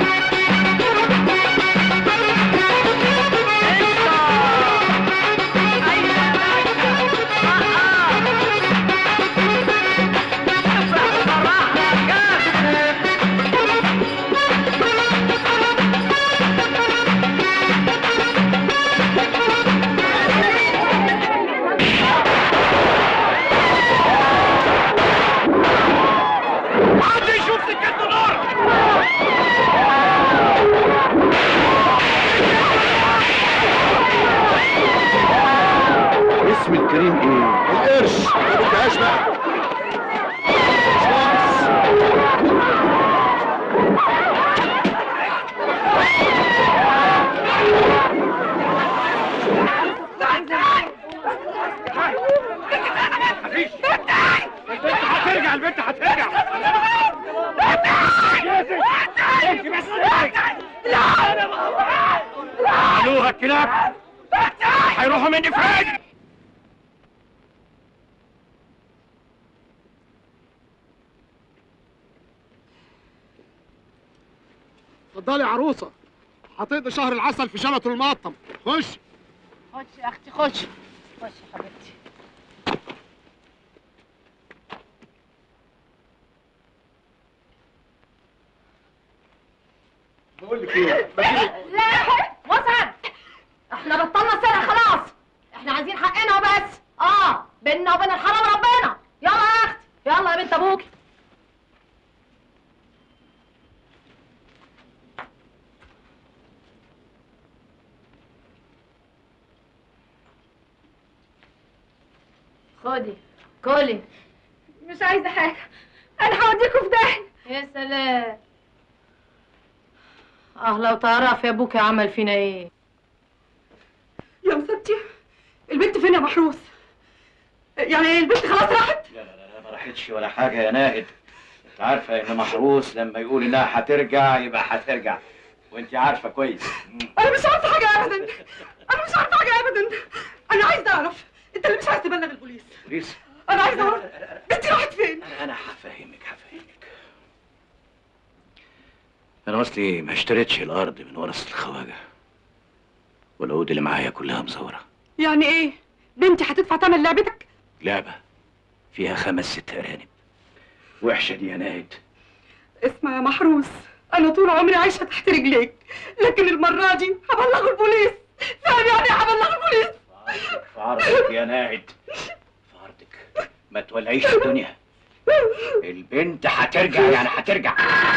اسم الكريم ايه؟ القرش ما بدهاش بقى هترجع البنت هترجع انت بس قالوها الكلاب هيروحوا مني فين اتفضلي يا عروسه هتقضي شهر العسل في شلة المقطم خش خش يا اختي خش خش يا حبيبتي بقول لك ايه لا مسعد احنا بطلنا سرقه خلاص احنا عايزين حقنا وبس اه بينا وبين الحرام ربنا يلا يا اختي يلا يا بنت ابوكي خدي كلي مش عايزه حاجه انا هوديكوا في داهيه يا سلام اه لو تعرف يا ابوكي عمل فينا ايه يا مصيبتي البنت فين يا محروس يعني البنت خلاص راحت لا لا لا ما راحتش ولا حاجة يا ناهد انت عارفة ان محروس لما يقول انها هترجع يبقى هترجع وانت عارفة كويس انا مش عارفه حاجه ابدا انا مش عارفه حاجه ابدا انا عايزه اعرف انت اللي مش عايز تبلغ البوليس بوليس انا عايزه اعرف بنتي راحت فين انا انا هفهمك هفهمك انا اصلي ما اشتريتش الارض من ورثة الخواجة والعقود اللي معايا كلها مزورة يعني ايه بنتي هتدفع ثمن لعبتك لعبة فيها خمس ست ارانب وحشه دي يا ناهد اسمع يا محروس انا طول عمري عايشه تحت رجليك لكن المره دي هبلغ البوليس فاهم يعني إيه هبلغ البوليس في عرضك يا ناهد في عرضك ما تولعيش الدنيا البنت هترجع يعني هترجع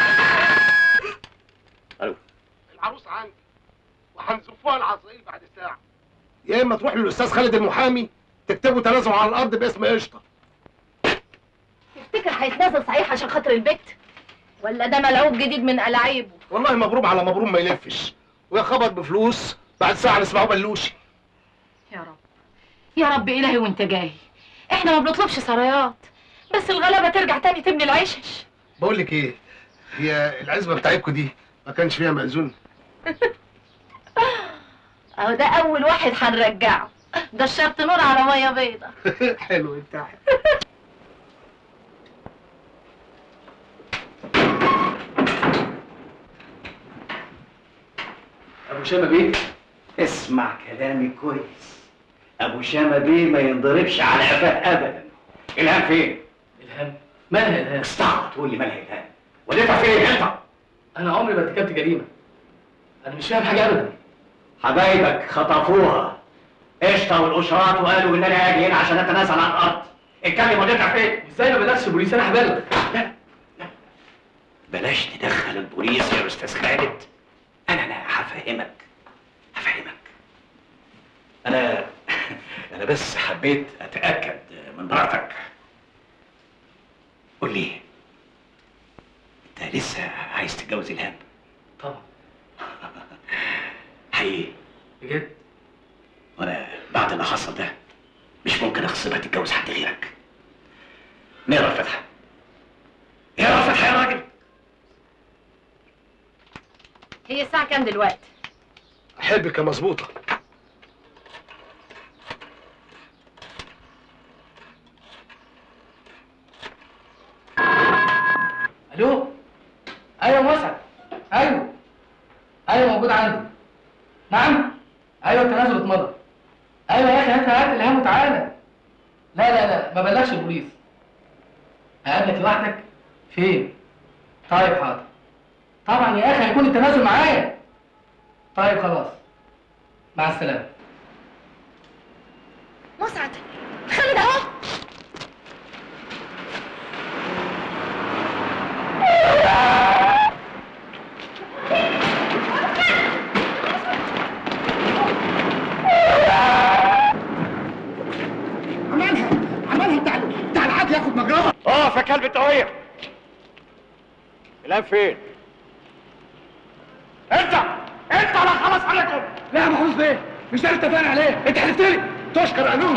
الو العروس عندي وهنزفوها العصايل بعد ساعه يا اما تروح للاستاذ خالد المحامي تكتبوا تنازل على الارض باسم قشطه تفتكر هيتنازل صحيح عشان خاطر البت ولا ده ملعوب جديد من ألاعيبه والله مبروم على مبروم ما يلفش ويا خبر بفلوس بعد ساعه نسمعه بلوشي يا رب يا رب إلهي وانت جاي احنا ما بنطلبش سرايات بس الغلابة ترجع تاني تبني العشش بقول لك ايه هي العزبه بتاعتكم دي ما كانش فيها مأذون اهو ده أول واحد هنرجعه ده الشرط نور على مية بيضة حلو بتاعي ابو شامه بيه اسمع كلامي كويس ابو شامه بيه ما ينضربش على قفاه ابدا الهام فين الهام مالها الهام استعرض تقول لي مالها الهام وديتها فين انت انا عمري ما ارتكبت جريمه انا مش فاهم حاجه ابدا حبايبك خطفوها قشطه والاشراط وقالوا ان انا اجي هنا عشان اتنازل عن الارض اتكلم وديتها فين ازاي ما بلغش البوليس انا هبلغ بلاش تدخل البوليس يا استاذ خالد انا انا هفهمك هفهمك انا انا بس حبيت اتاكد من مراتك قول لي انت لسه عايز تتجوز الهام طبعا حقيقي بجد وانا بعد اللي حصل ده مش ممكن اغصبها تتجوز حد غيرك نقرا الفاتحه اقرا الفاتحه يا راجل هي الساعة كام دلوقتي؟ احبك يا مظبوطه الو ايوه مسعد ايوه ايوه موجود عندي نعم ايوه التنازل اتمضى ايوه يا اخي هات هات الهام وتعالى لا لا لا ما بلغش البوليس هقابلك لوحدك فين طيب حاضر طبعا يا اخي هيكون التنازل معايا طيب خلاص مع السلامه مسعد خالد اهو عملها عملها بتاع بتاع العاد ياخد مجراها اقف يا كلب التوهية الهام فين؟ انت انت انا خلاص عليكم لا يا محروس بيه مش ده اللي اتفقنا عليه انت حلفت لي تشكر قانون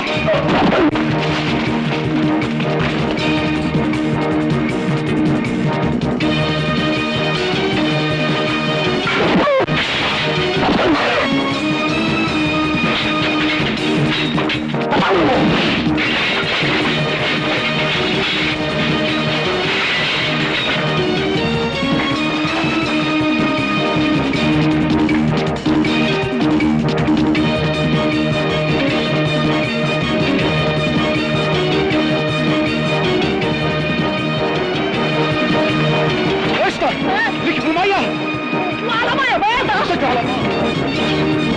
قشطه ليك في الميه وعلى مية بيضة اتكل على الله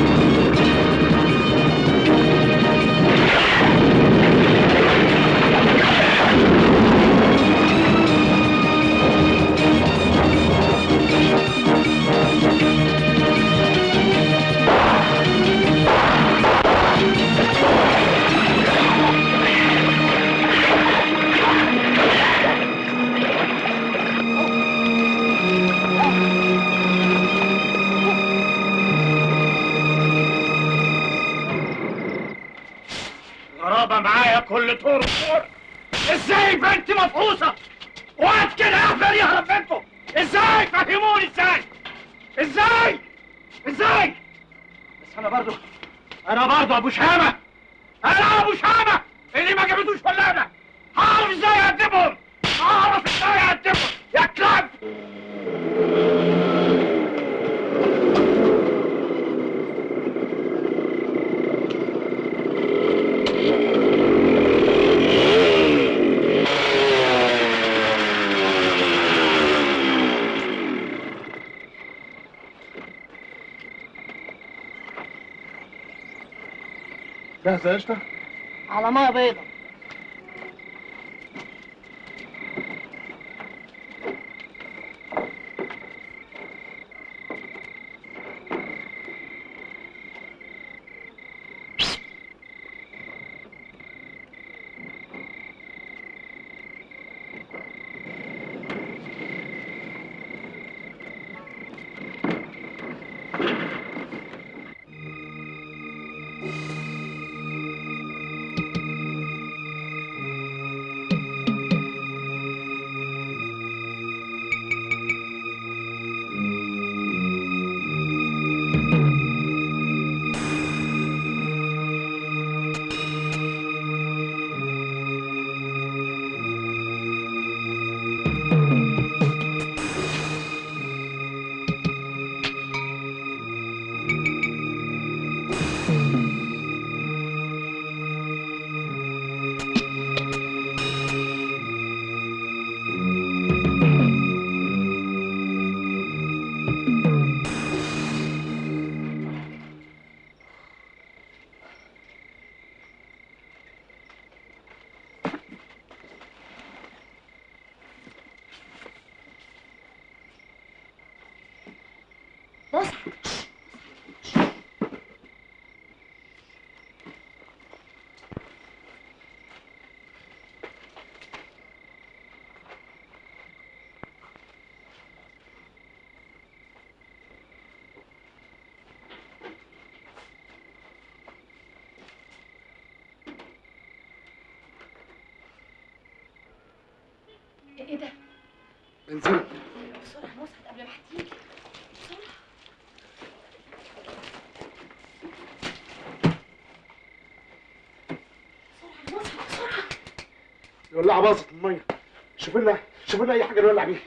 غرابة معايا كل طور وطور ازاي بنت مفحوصة وقت كده اهبل يهرب منكم ازاي فهموني ازاي ازاي ازاي بس انا برضو انا برضو ابو شهامة انا ابو شهامة اللي ما جابتوش ولاده هعرف ازاي اقدمهم هعرف ازاي اقدمهم يا كلاب جاهزه يا قشطه على ميه بيضة بص ايه ده؟ بنزين بسرعة نصحى قبل ما هتيجي بسرعة بسرعة نصحى بسرعة الولاعه باظت الميه شوف لنا شوف لنا اي حاجه نولع بيها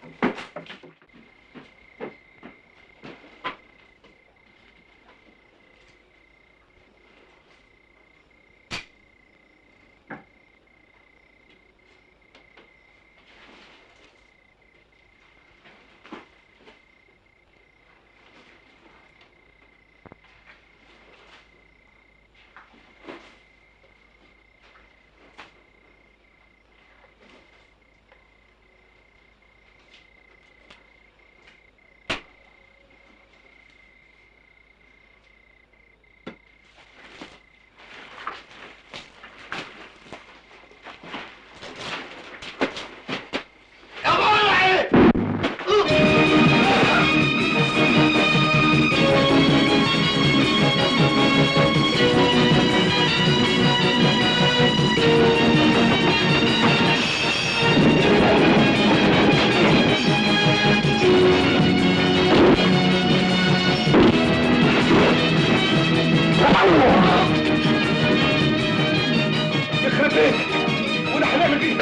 يخرب بيتك ولا هنعمل بيه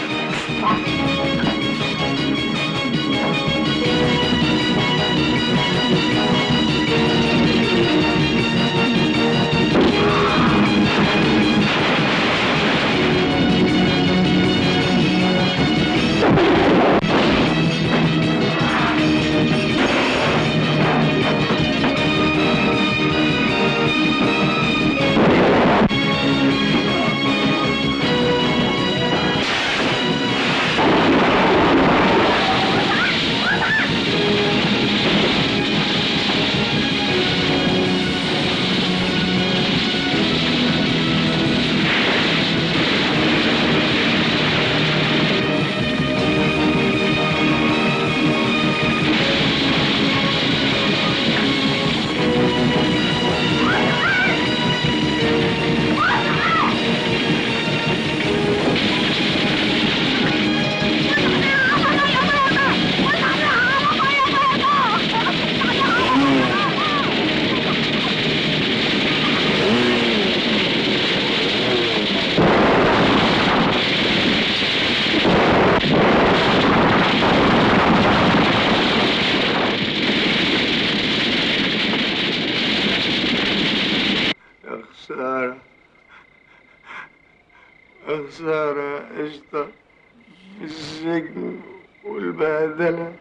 يا خسارة يا خسارة قشطة في السجن والبهدلة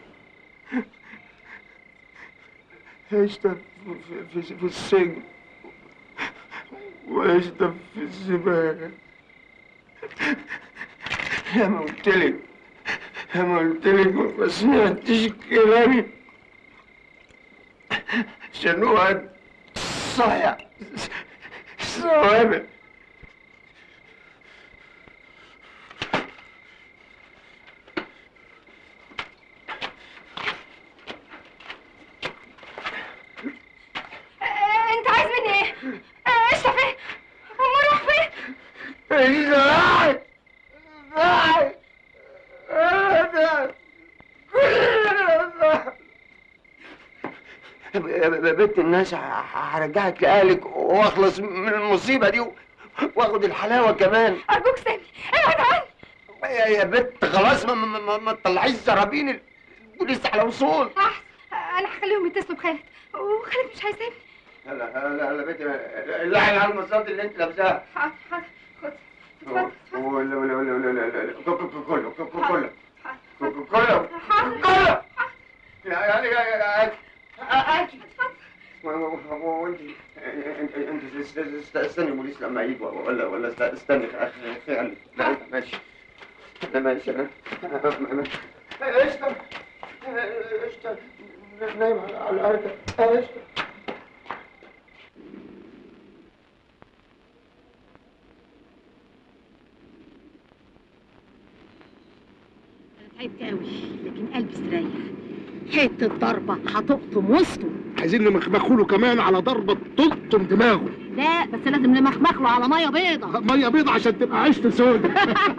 قشطة في, في, في السجن واشطف في الزبالة يا ما قلت لك يا ما قلت لك ما سمعتش كلامي عشان وقت صايع صوابع آه، انت عايز مني ايه؟ آه، اشرف ايه؟ امال راح فين؟ ازاي ازاي بنت الناس ه- هرجعك لأهلك واخلص من المصيبة دي واخد الحلاوة كمان ارجوك سامي ابعد عني يا يا بنت خلاص ما, ما, ما, ما تطلعيش زرابين البوليس على وصول احسن آه، انا هخليهم يتصلوا بخالد وخالد مش هيسيبني لا لا لا بنت اللعن على المصاد اللي انت لابساها حاضر حاضر خد اتفضل ولا ولا ولا ولا لا لا كله كله كله حاضر. كله كله يعني يعني وانت انت استني البوليس لما يجي ولا ولا استني خلي لا ماشي انا ماشي انا قشطه قشطه نايم على الارض قشطه تعبت قوي لكن قلبي استريح حته ضربه هتقطم وسطه عايزين نمخمخوا له كمان على ضربه تلطم دماغه لا بس لازم نمخمخ له على ميه بيضه ميه بيضة عشان تبقى عيشته سودة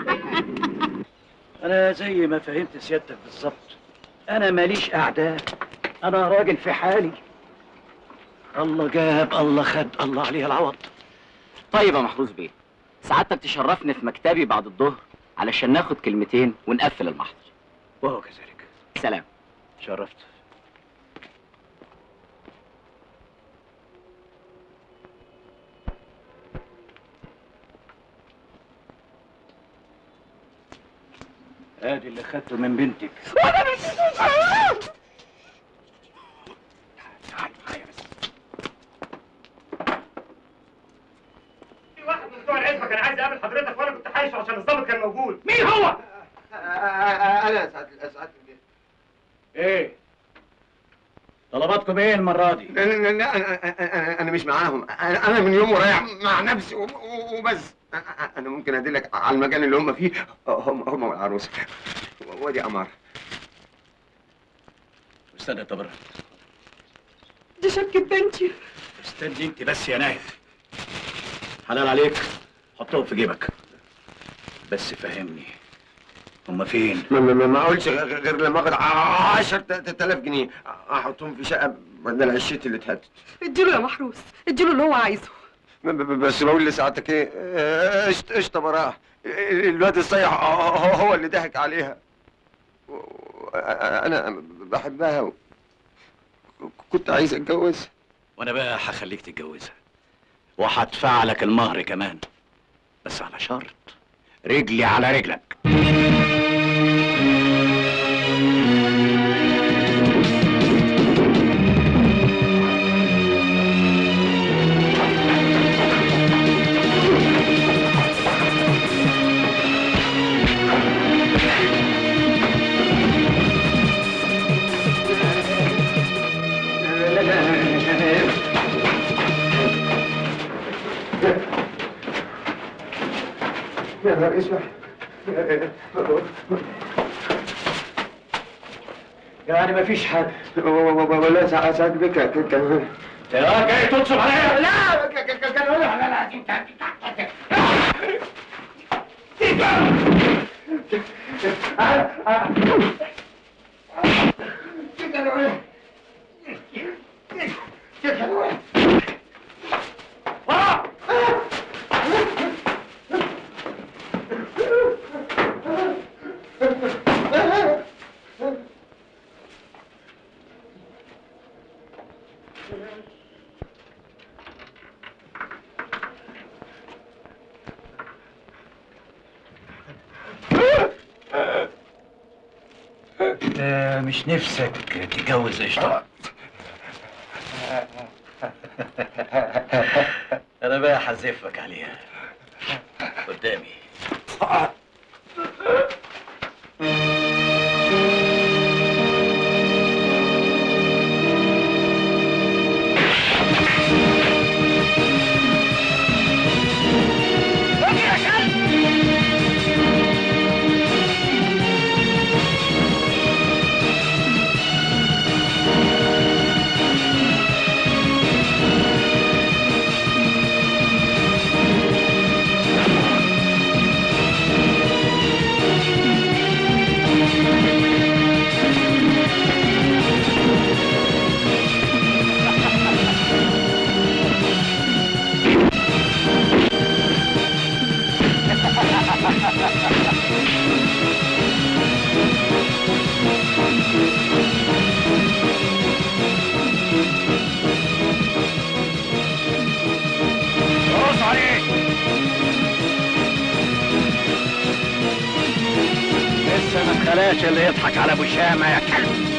انا زي ما فهمت سيادتك بالظبط انا ماليش اعداء انا راجل في حالي الله جاب الله خد الله عليه العوض طيب يا محروس بيه سعادتك تشرفني في مكتبي بعد الظهر علشان ناخد كلمتين ونقفل المحضر وهو كذلك سلام شرفت ادي اللي خدته من بنتك في واحد من بتوع العزبه كان عايز يقابل حضرتك وانا كنت حايشه عشان الضابط كان موجود مين هو؟ انا سعد سعد ايه طلباتكم ايه المره دي لا لا لا انا انا انا مش معاهم انا انا من يوم ورايح مع نفسي وب- وبس انا ممكن ادلك على المكان اللي هم فيه هم هم والعروسه وادي قمر استنى تبرع دي شبكة بنتي استني انت بس يا ناهد حلال عليك حطهم في جيبك بس فهمني هما فين ما ما ما اقولش غير غير لما اخد 10000 جنيه احطهم في شقه بدل عشتي اللي اتهدت اديله يا محروس اديله اللي هو عايزه ب- ب- بس بقول لسعادتك ايه آه، قشطه قشطه براءه الواد الصيح هو هو اللي ضحك عليها و- و- انا بحبها و- كنت عايز اتجوزها وانا بقى هخليك تتجوزها وهدفع لك المهر كمان بس على شرط رجلي على رجلك يا نهار اسود يعني مفيش حد ولا ساعات ساعات بك كان يا جاي تنصب عليا لا كان هو لا لا انت مش نفسك تتجوز قشطه انا بقى هزفك عليها قدامي رص عليك لسه ما اتخلاش اللي يضحك على ابو شامه يا كلب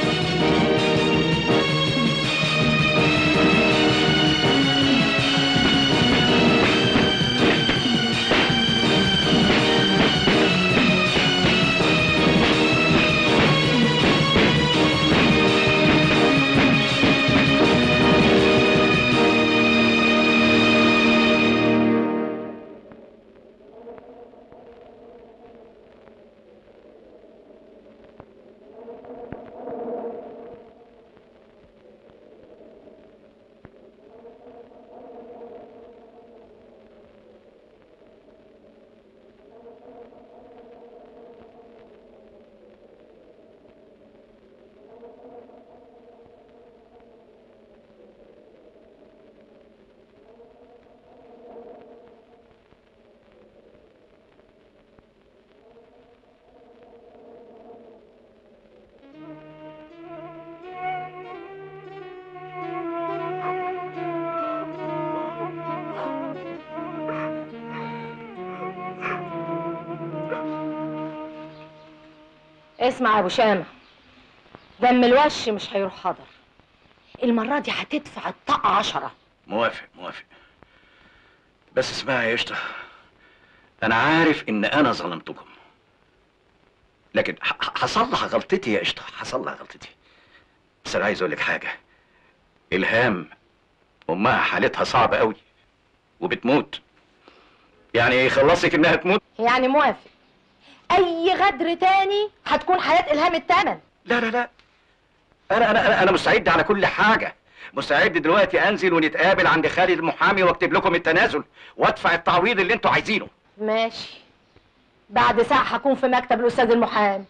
اسمع يا ابو شامه دم الوش مش هيروح حضر المره دي هتدفع الطاقه عشرة موافق موافق بس اسمعي يا قشطه انا عارف ان انا ظلمتكم لكن ح- ح- هصلح غلطتي يا قشطه هصلح غلطتي بس انا عايز اقول لك حاجه الهام امها حالتها صعبه قوي وبتموت يعني يخلصك انها تموت يعني موافق اي غدر تاني هتكون حياه الهام التمن لا لا لا انا انا انا, أنا مستعد على كل حاجه مستعد دلوقتي انزل ونتقابل عند خالد المحامي واكتب لكم التنازل وادفع التعويض اللي انتوا عايزينه ماشي بعد ساعه هكون في مكتب الاستاذ المحامي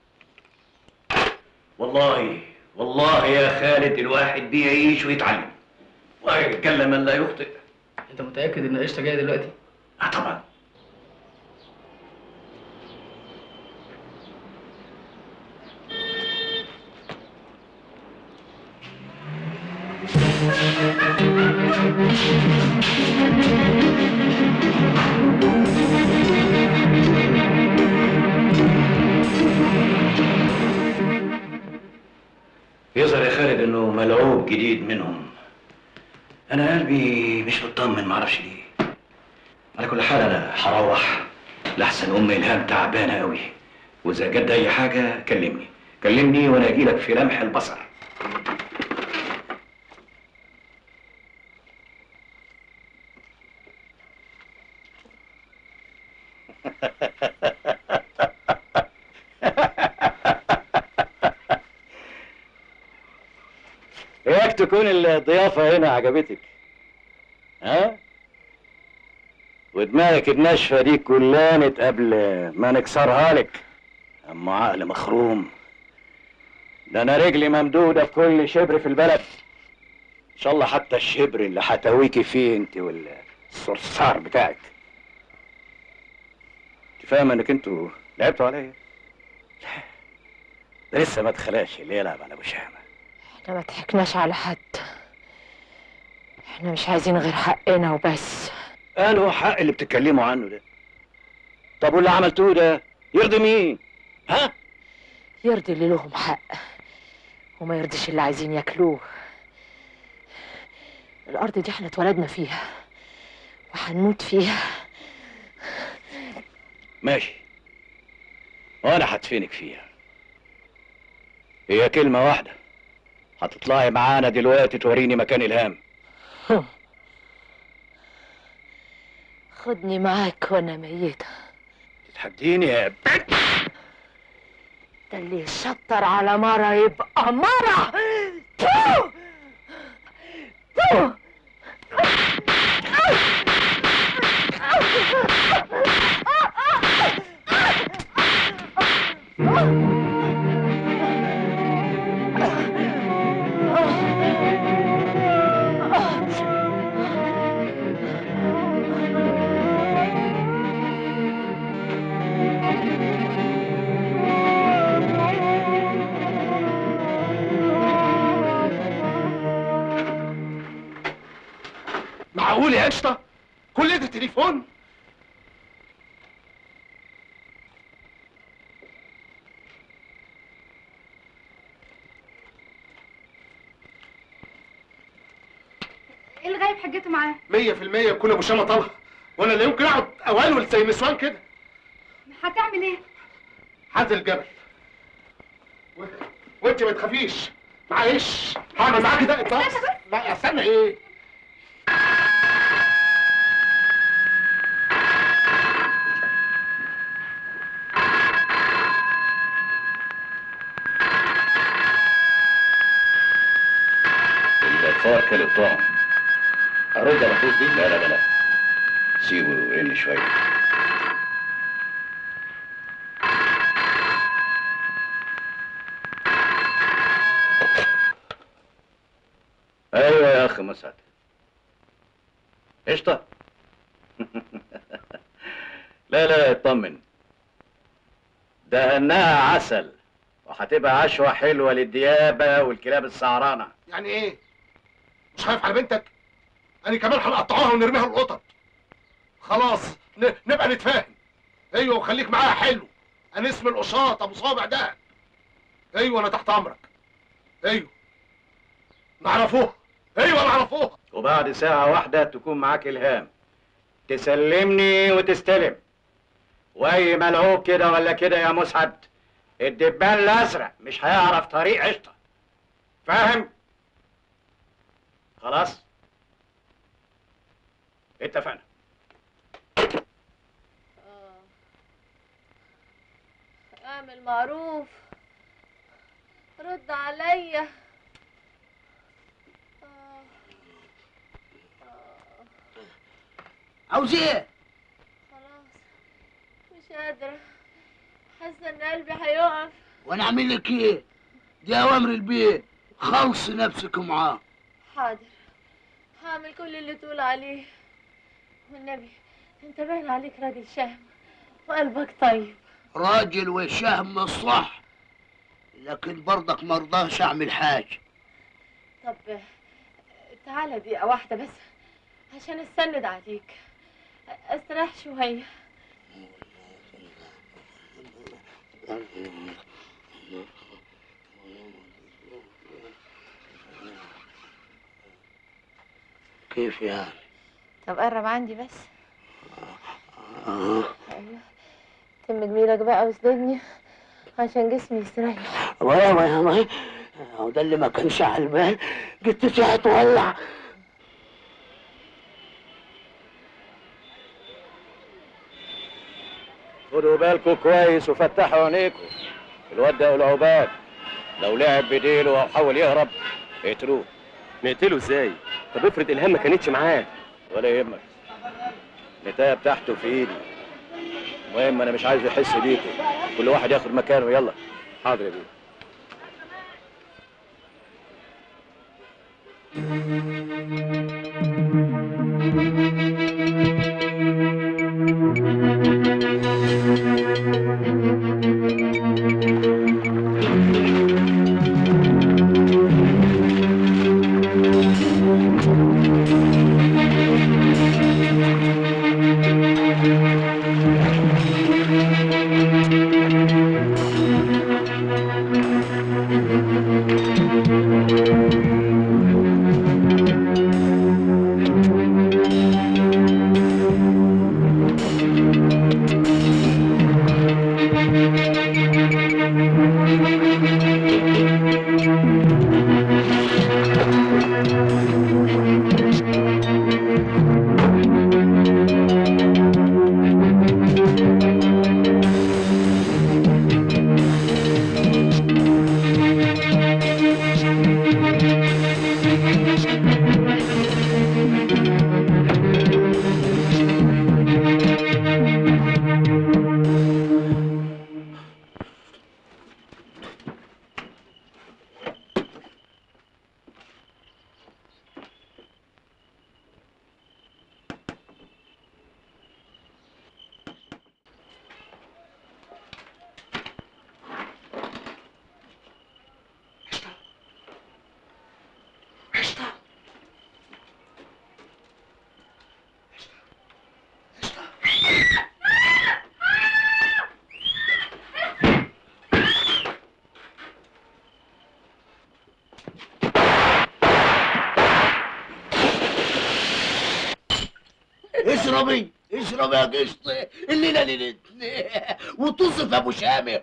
والله والله يا خالد الواحد بيعيش ويتعلم ويتكلم من لا يخطئ انت متاكد ان قشطه جايه دلوقتي اه طبعا يظهر يا خالد انه ملعوب جديد منهم انا قلبي مش مطمن معرفش ليه على كل حال انا هروح لحسن ام الهام تعبانه قوي واذا جد اي حاجه كلمني كلمني وانا اجيلك في لمح البصر اياك تكون الضيافة هنا عجبتك ها؟ ودماغك الناشفة دي كلانت قبل ما نكسرها لك أما عقل مخروم ده أنا رجلي ممدودة في كل شبر في البلد إن شاء الله حتى الشبر اللي هتويكي فيه أنت والصرصار بتاعك أنت فاهمة إنك أنتوا لعبتوا عليا؟ ده لسه ما اتخلاش اللي يلعب على أبو شامة احنا ما ضحكناش على حد احنا مش عايزين غير حقنا وبس قالوا حق اللي بتتكلموا عنه ده طب واللي عملتوه ده يرضي مين؟ ها؟ يرضي اللي لهم حق وما يرضيش اللي عايزين ياكلوه الارض دي احنا اتولدنا فيها وهنموت فيها ماشي وانا هدفنك فيها هي كلمة واحدة هتطلعي معانا دلوقتي توريني مكان الهام خدني معاك وانا ميتة تتحديني يا بنت ده اللي يشطر على مرة يبقى مرة تو تو معقول يا قشطه كل ده تليفون ايه اللي غايب حجته معاه؟ مية في المية يكون ابو شامة طالعة وانا لا يمكن اقعد اولول زي النسوان كده هتعمل ايه؟ هنزل الجبل و... وانت ما تخافيش معلش هعمل معاكي ده اطلاق لا استنى ايه الفار كل الطعم ارد على فوز دي لا لا لا لا سيبه يرن شويه ايوه يا اخي مسعد قشطه لا لا اطمن دهناها عسل وهتبقى عشوة حلوة للديابة والكلاب السعرانة يعني ايه مش خايف على بنتك انا كمان هنقطعوها ونرميها القطط خلاص ن... نبقى نتفاهم ايوه وخليك معاها حلو انا اسم القشاط ابو صابع ده ايوه انا تحت امرك ايوه نعرفوها ايوه نعرفوها وبعد ساعة واحدة تكون معاك إلهام تسلمني وتستلم وأي ملعوب كده ولا كده يا مسعد الدبان الأزرق مش هيعرف طريق قشطة فاهم؟ خلاص؟ اتفقنا اعمل معروف رد عليا عاوز ايه؟ خلاص مش قادرة حاسة ان قلبي هيقف وانا اعمل لك ايه؟ دي اوامر البيت خلص نفسك معاه حاضر هعمل كل اللي تقول عليه والنبي انت باين عليك راجل شهم وقلبك طيب راجل وشهم الصح لكن برضك مرضاش اعمل حاجه طب تعالى دقيقة واحدة بس عشان استند عليك استريح شوية كيف يعني؟ طب قرب عندي بس آه. ايوه تم جميلك بقى واسندني عشان جسمي يستريح ويا ويا ويا هو ده اللي ما كانش على البال جتتي هتولع خدوا بالكم كويس وفتحوا عينيكم الواد ده العباد لو لعب بديله او حاول يهرب اقتلوه نقتله ازاي؟ طب افرض الهام ما كانتش معاه ولا يهمك النتايه بتاعته في ايدي المهم انا مش عايز يحس بيكم كل واحد ياخد مكانه يلا حاضر يا بيه اشربي اشربي يا قشطة الليلة ليلتنا وتصف ابو شامر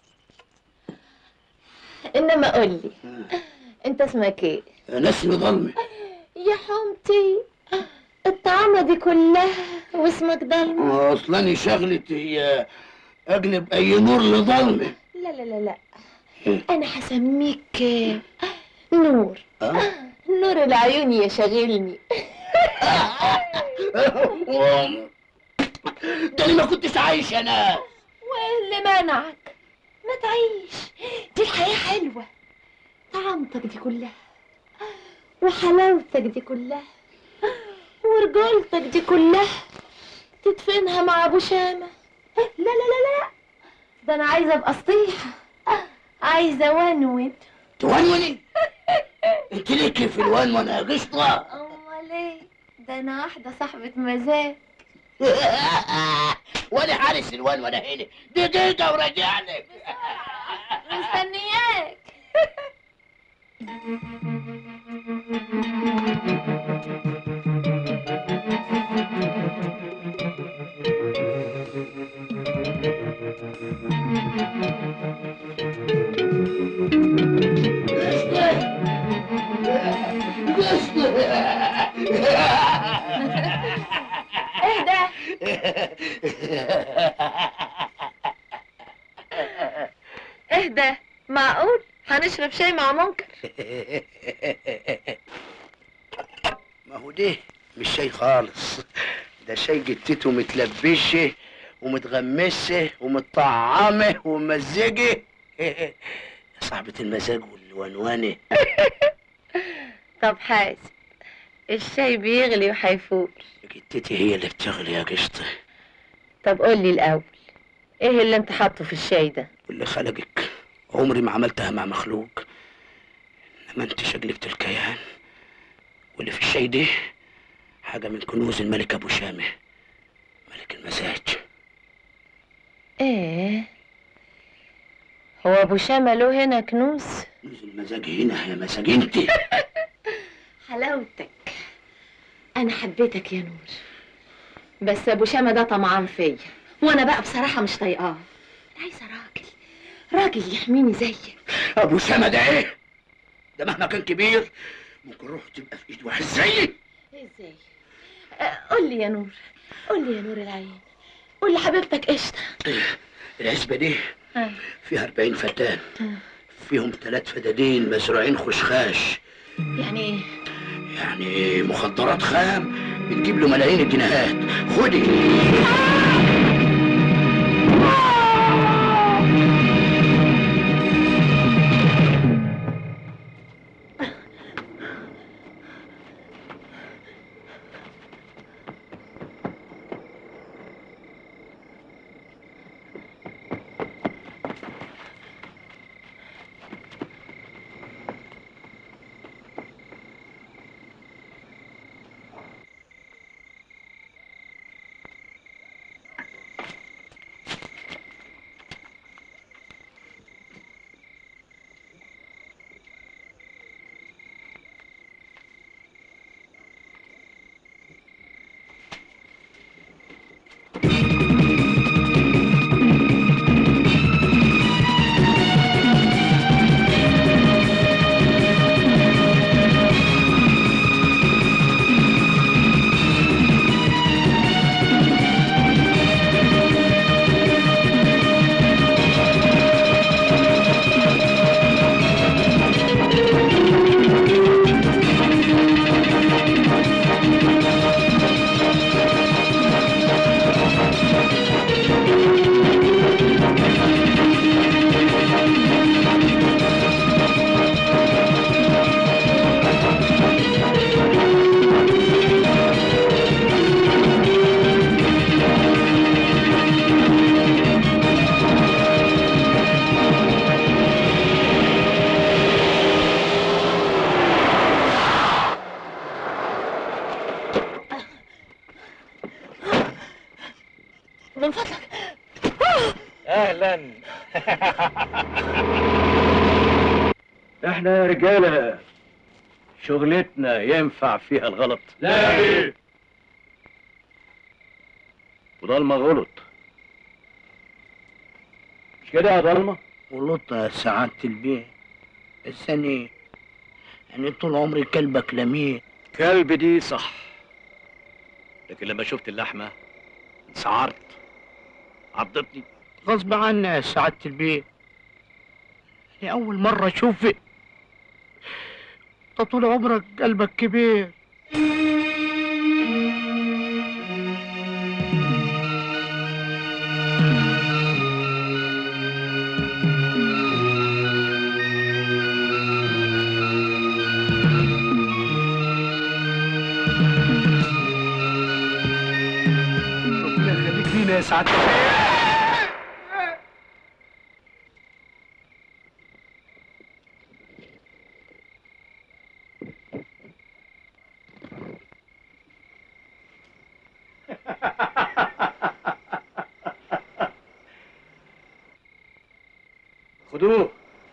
انما قول لي انت اسمك ايه انا اسمي ظلمة يا حمتي الطعامة دي كلها واسمك ضلمة اصلا شغلتي هي اقلب اي نور لظلمة لا لا لا لا انا هسميك نور نور العيون يا شاغلني ده انا ما كنتش عايش انا واللي منعك ما تعيش دي الحياة حلوة طعامتك دي كلها وحلاوتك دي كلها ورجولتك دي كلها تدفنها مع ابو شامة لا لا لا لا لا ده انا عايزة ابقى سطيحة عايزة ونون تونوني انت ليكي في الونون يا قشطة امال ايه ده انا واحدة صاحبة مزاج وانا حارس الونون هنا دقيقة وراجع لك مستنياك اهدى اهدى معقول هنشرب شاي مع منكر ما هو ده مش شاي خالص ده شاي جتته متلبشه ومتغمسه ومتطعمه وممزجه يا صاحبة المزاج والونوانه طب حاسب الشاي بيغلي وهيفور جتتي هي اللي بتغلي يا قشطة طب قول لي الاول ايه اللي انت حاطه في الشاي ده واللي خلقك عمري ما عملتها مع مخلوق انما انت شقلبة الكيان واللي في الشاي ده حاجة من كنوز الملك ابو شامة ملك المزاج ايه هو ابو شامة له هنا كنوز كنوز المزاج هنا يا مزاج انت حلاوتك انا حبيتك يا نور بس ابو شامة ده طمعان فيا وانا بقى بصراحة مش طايقاه عايزة راجل راجل يحميني زيك ابو شامة ده ايه ده مهما كان كبير ممكن روحه تبقى في ايد واحد زيي ازاي آه، قول لي يا نور قول لي يا نور العين قول لحبيبتك قشطة العزبة دي آه. فيها 40 فتان فيهم ثلاث فدادين مزروعين خشخاش يعني ايه يعني مخدرات خام بتجيب له ملايين الجنيهات خدي من فضلك اهلا احنا يا رجاله شغلتنا ينفع فيها الغلط لا يا بيه. وضلمة غلط مش كده يا ضلمة؟ غلطت يا سعادة البيه بس أنا أنا طول عمري كلبك لمين كلب دي صح لكن لما شفت اللحمة انسعرت عضتني غصب عني يا سعادة البيه أنا أول مرة أشوفك أنت طول عمرك قلبك كبير ربنا يخليك لينا يا سعادة البيه خدوه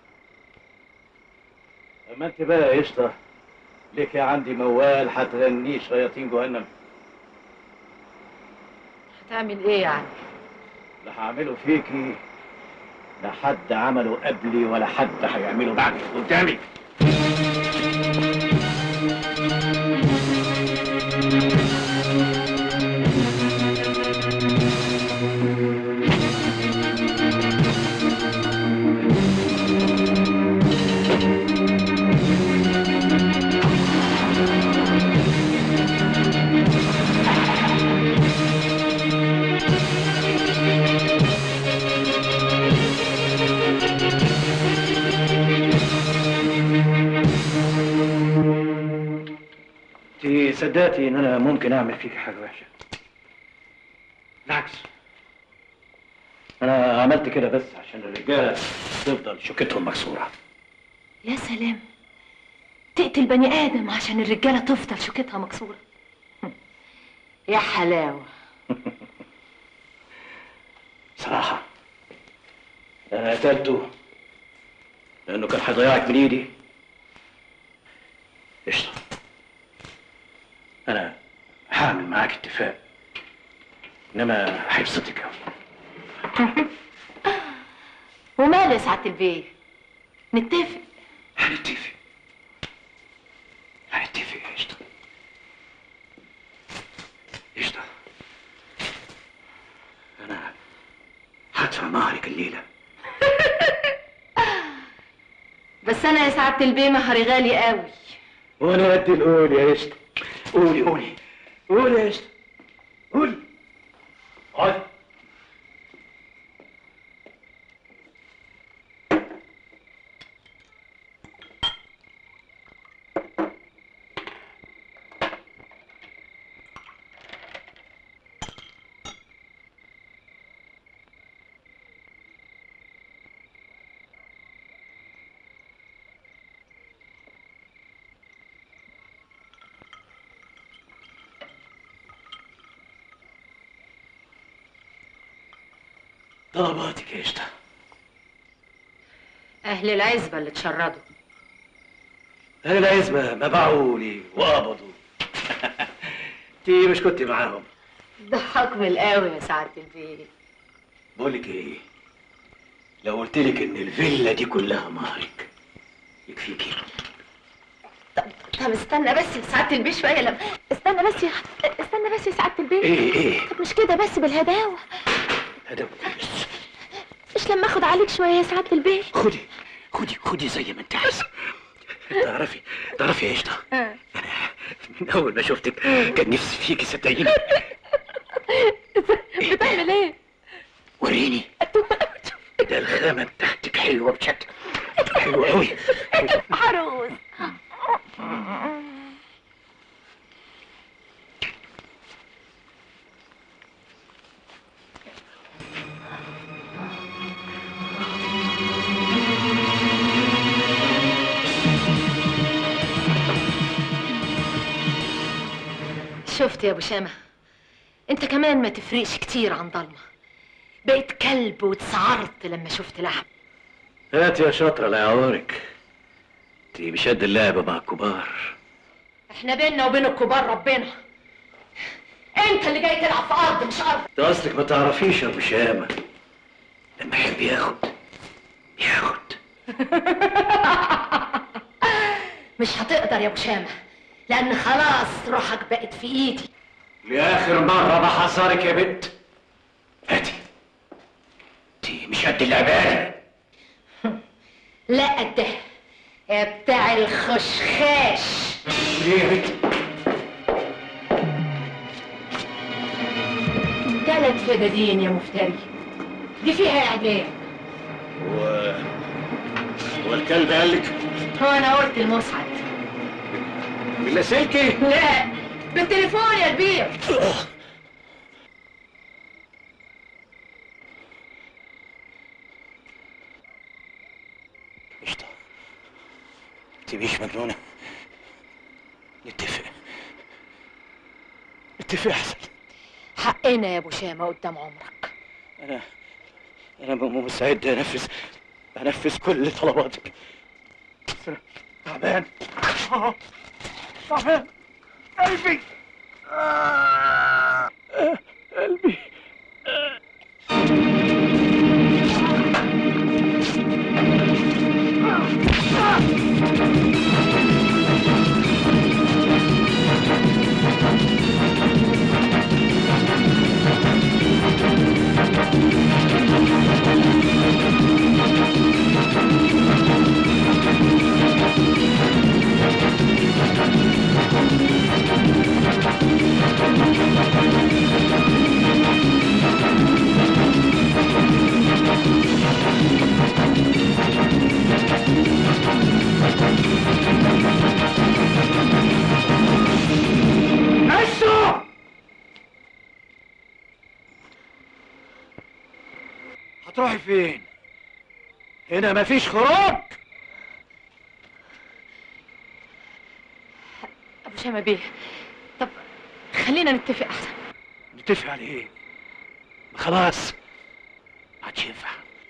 اما انت بقى يا قشطه ليك يا عندي موال هتغنيه شياطين جهنم هتعمل ايه يعني لا هعمله فيكي لا حد عمله قبلي ولا حد هيعمله بعدي قدامي انت صدقتي ان انا ممكن اعمل فيك حاجه وحشه بالعكس انا عملت كده بس عشان الرجاله تفضل شوكتهم مكسوره يا سلام تقتل بني ادم عشان الرجاله تفضل شوكتها مكسوره يا حلاوه صراحه انا قتلته لانه كان هيضيعك من ايدي قشطه انا هعمل معاك اتفاق انما هيبسطك قوي وماله يا سعاده البيه نتفق هنتفق هنتفق يا قشطه قشطه انا هدفع مهرك الليله بس انا يا سعاده البيه مهري غالي قوي وانا قد القول يا قشطه قولي قولي قولي يا قشطه قولي اقعدي طلباتك يا قشطه اهل العزبه اللي اتشردوا اهل العزبه ما باعوا لي وقبضوا انت مش كنت معاهم ضحك بالقوي يا سعاده البيه بقول لك ايه لو قلت لك ان الفيلا دي كلها مهرك يكفيكي طب استنى بس يا سعاده البيه شويه لما استنى بس يا استنى بس يا سعاده البيه ايه ايه طب مش كده بس بالهداوه هدوء مش لما اخد عليك شويه يا سعاده البيه خدي خدي خدي زي ما انت عايزه تعرفي تعرفي يا قشطه من اول ما شفتك كان نفسي فيكي صدقيني بتعمل ايه وريني ده الخامه بتاعتك حلوه بشكل حلو قوي عروس شفت يا ابو شامه انت كمان ما تفرقش كتير عن ضلمه بقيت كلب واتسعرت لما شفت لحم هات يا شاطره لا يعورك انت مش قد اللعبه مع الكبار احنا بينا وبين الكبار ربنا انت اللي جاي تلعب في ارض مش ارض انت اصلك ما تعرفيش يا ابو شامه لما يحب ياخد ياخد مش هتقدر يا ابو شامه لان خلاص روحك بقت في ايدي لاخر مره بحذرك يا بنت هاتي انت مش قد اللعبه لا قدها يا بتاع الخشخاش ليه يا بنت تلات فدادين يا مفتري دي فيها اعدام و... هو الكلب قال لك هو انا قلت المسعد باللاسلكي لا بالتليفون يا كبير قشطه تبيش مجنونه نتفق نتفق احسن حقنا يا ابو شامه قدام عمرك انا انا م- مستعد انفذ انفذ كل طلباتك بس أنا تعبان آه، تعبان قلبي آه، آه، قلبي عشو هتروحي فين هنا مفيش خروج ابو شامه بيه طب خلينا نتفق احسن نتفق على ايه ما خلاص ما عادش ينفع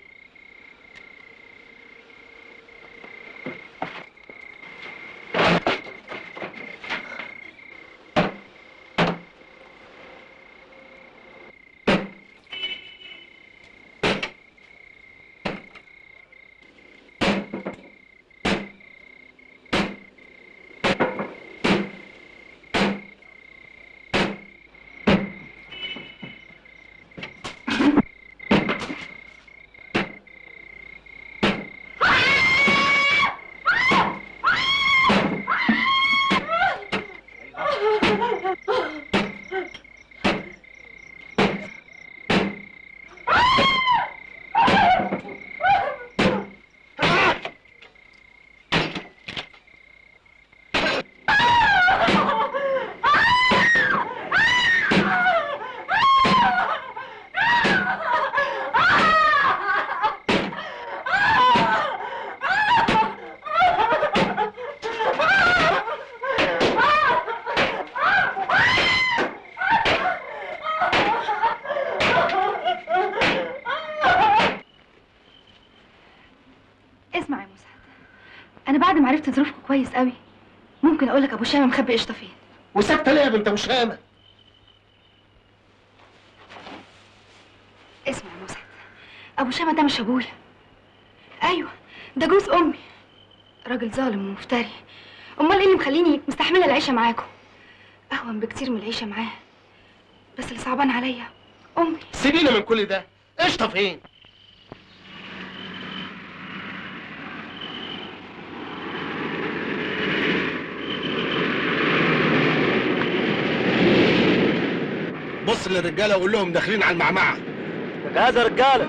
اسمع يا مسعد انا بعد ما عرفت ظروفكم كويس قوي ممكن اقول لك ابو شامه مخبي قشطه فين وساكته ليه يا بنت ابو شامه اسمع يا مسعد ابو شامه ده مش ابويا ايوه ده جوز امي راجل ظالم ومفتري امال ايه اللي مخليني مستحمله العيشه معاكم اهون بكتير من العيشه معاه بس اللي صعبان عليا امي سيبينا من كل ده قشطه فين بص للرجاله وقول لهم داخلين على المعمعه جاهز يا رجاله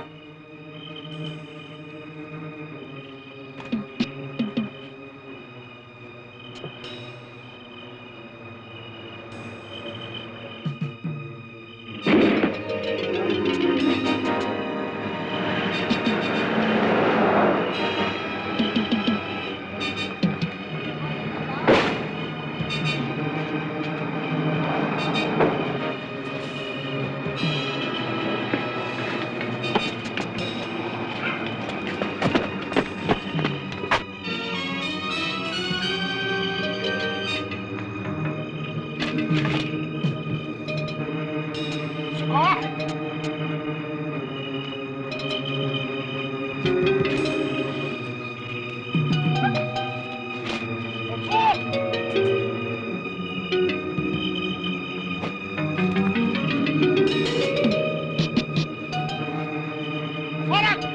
فرج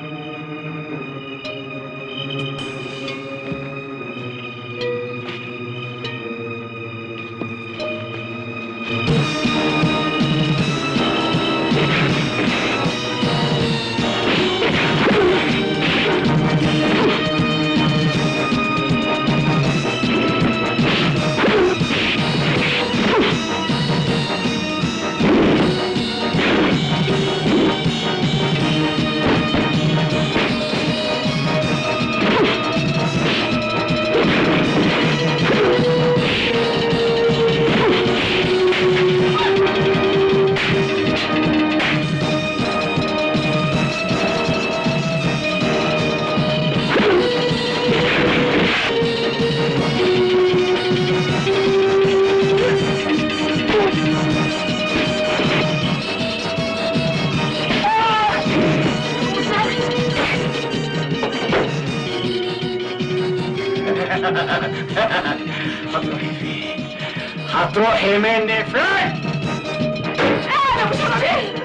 هتروحي فين؟ هتروحي مني فين؟ انا مش راضي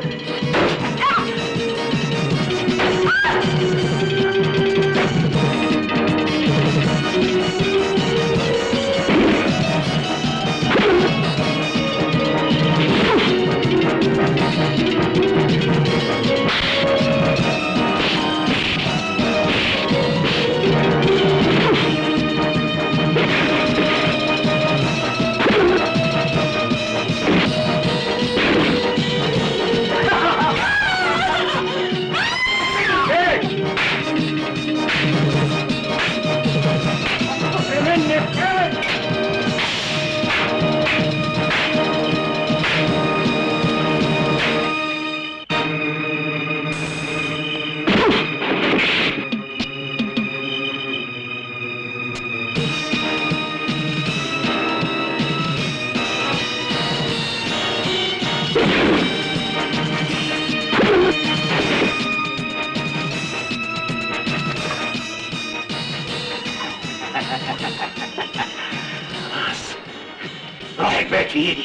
مني فين؟ خلاص روحك بقت في ايدي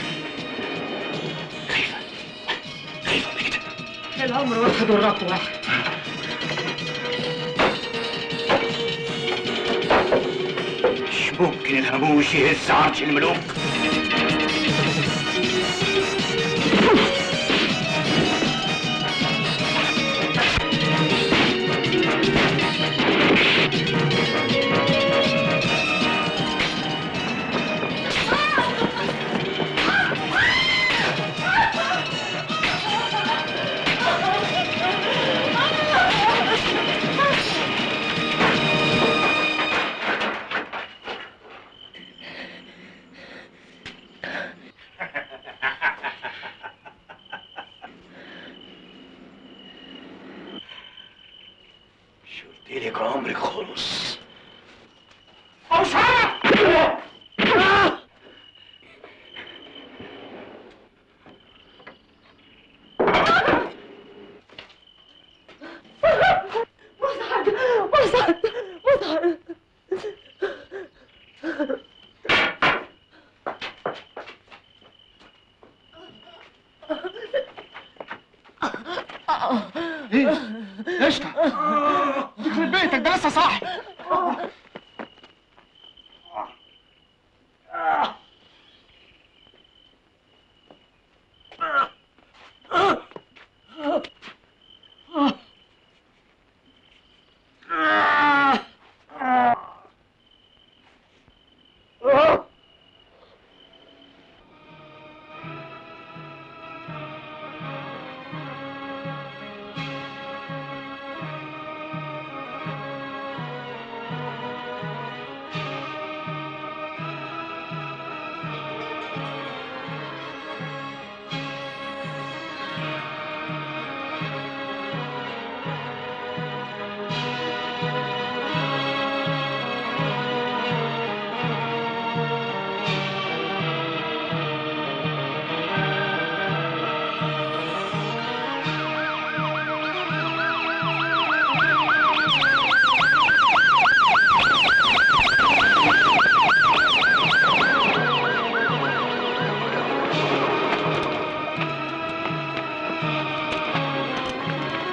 خايفة خايفة من كده الامر واحد والرب واحد مش ممكن الهاموش يهز عرش الملوك مش قلت لك عمرك خلص أسامة مسعد مسعد مسعد ايه قشطة يخرب بيتك ده لسه صاحي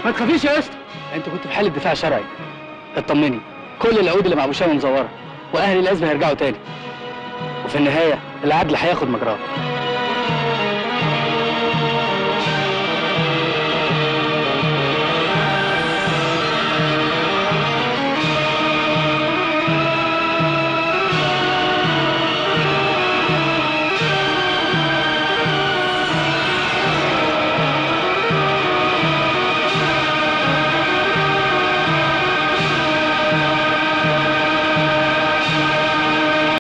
ما تخافيش يا اسطى انت كنت في حاله دفاع شرعي اطمني كل العقود اللي مع ابو شامه مزوره واهل الازمه هيرجعوا تاني وفي النهايه العدل هياخد مجراه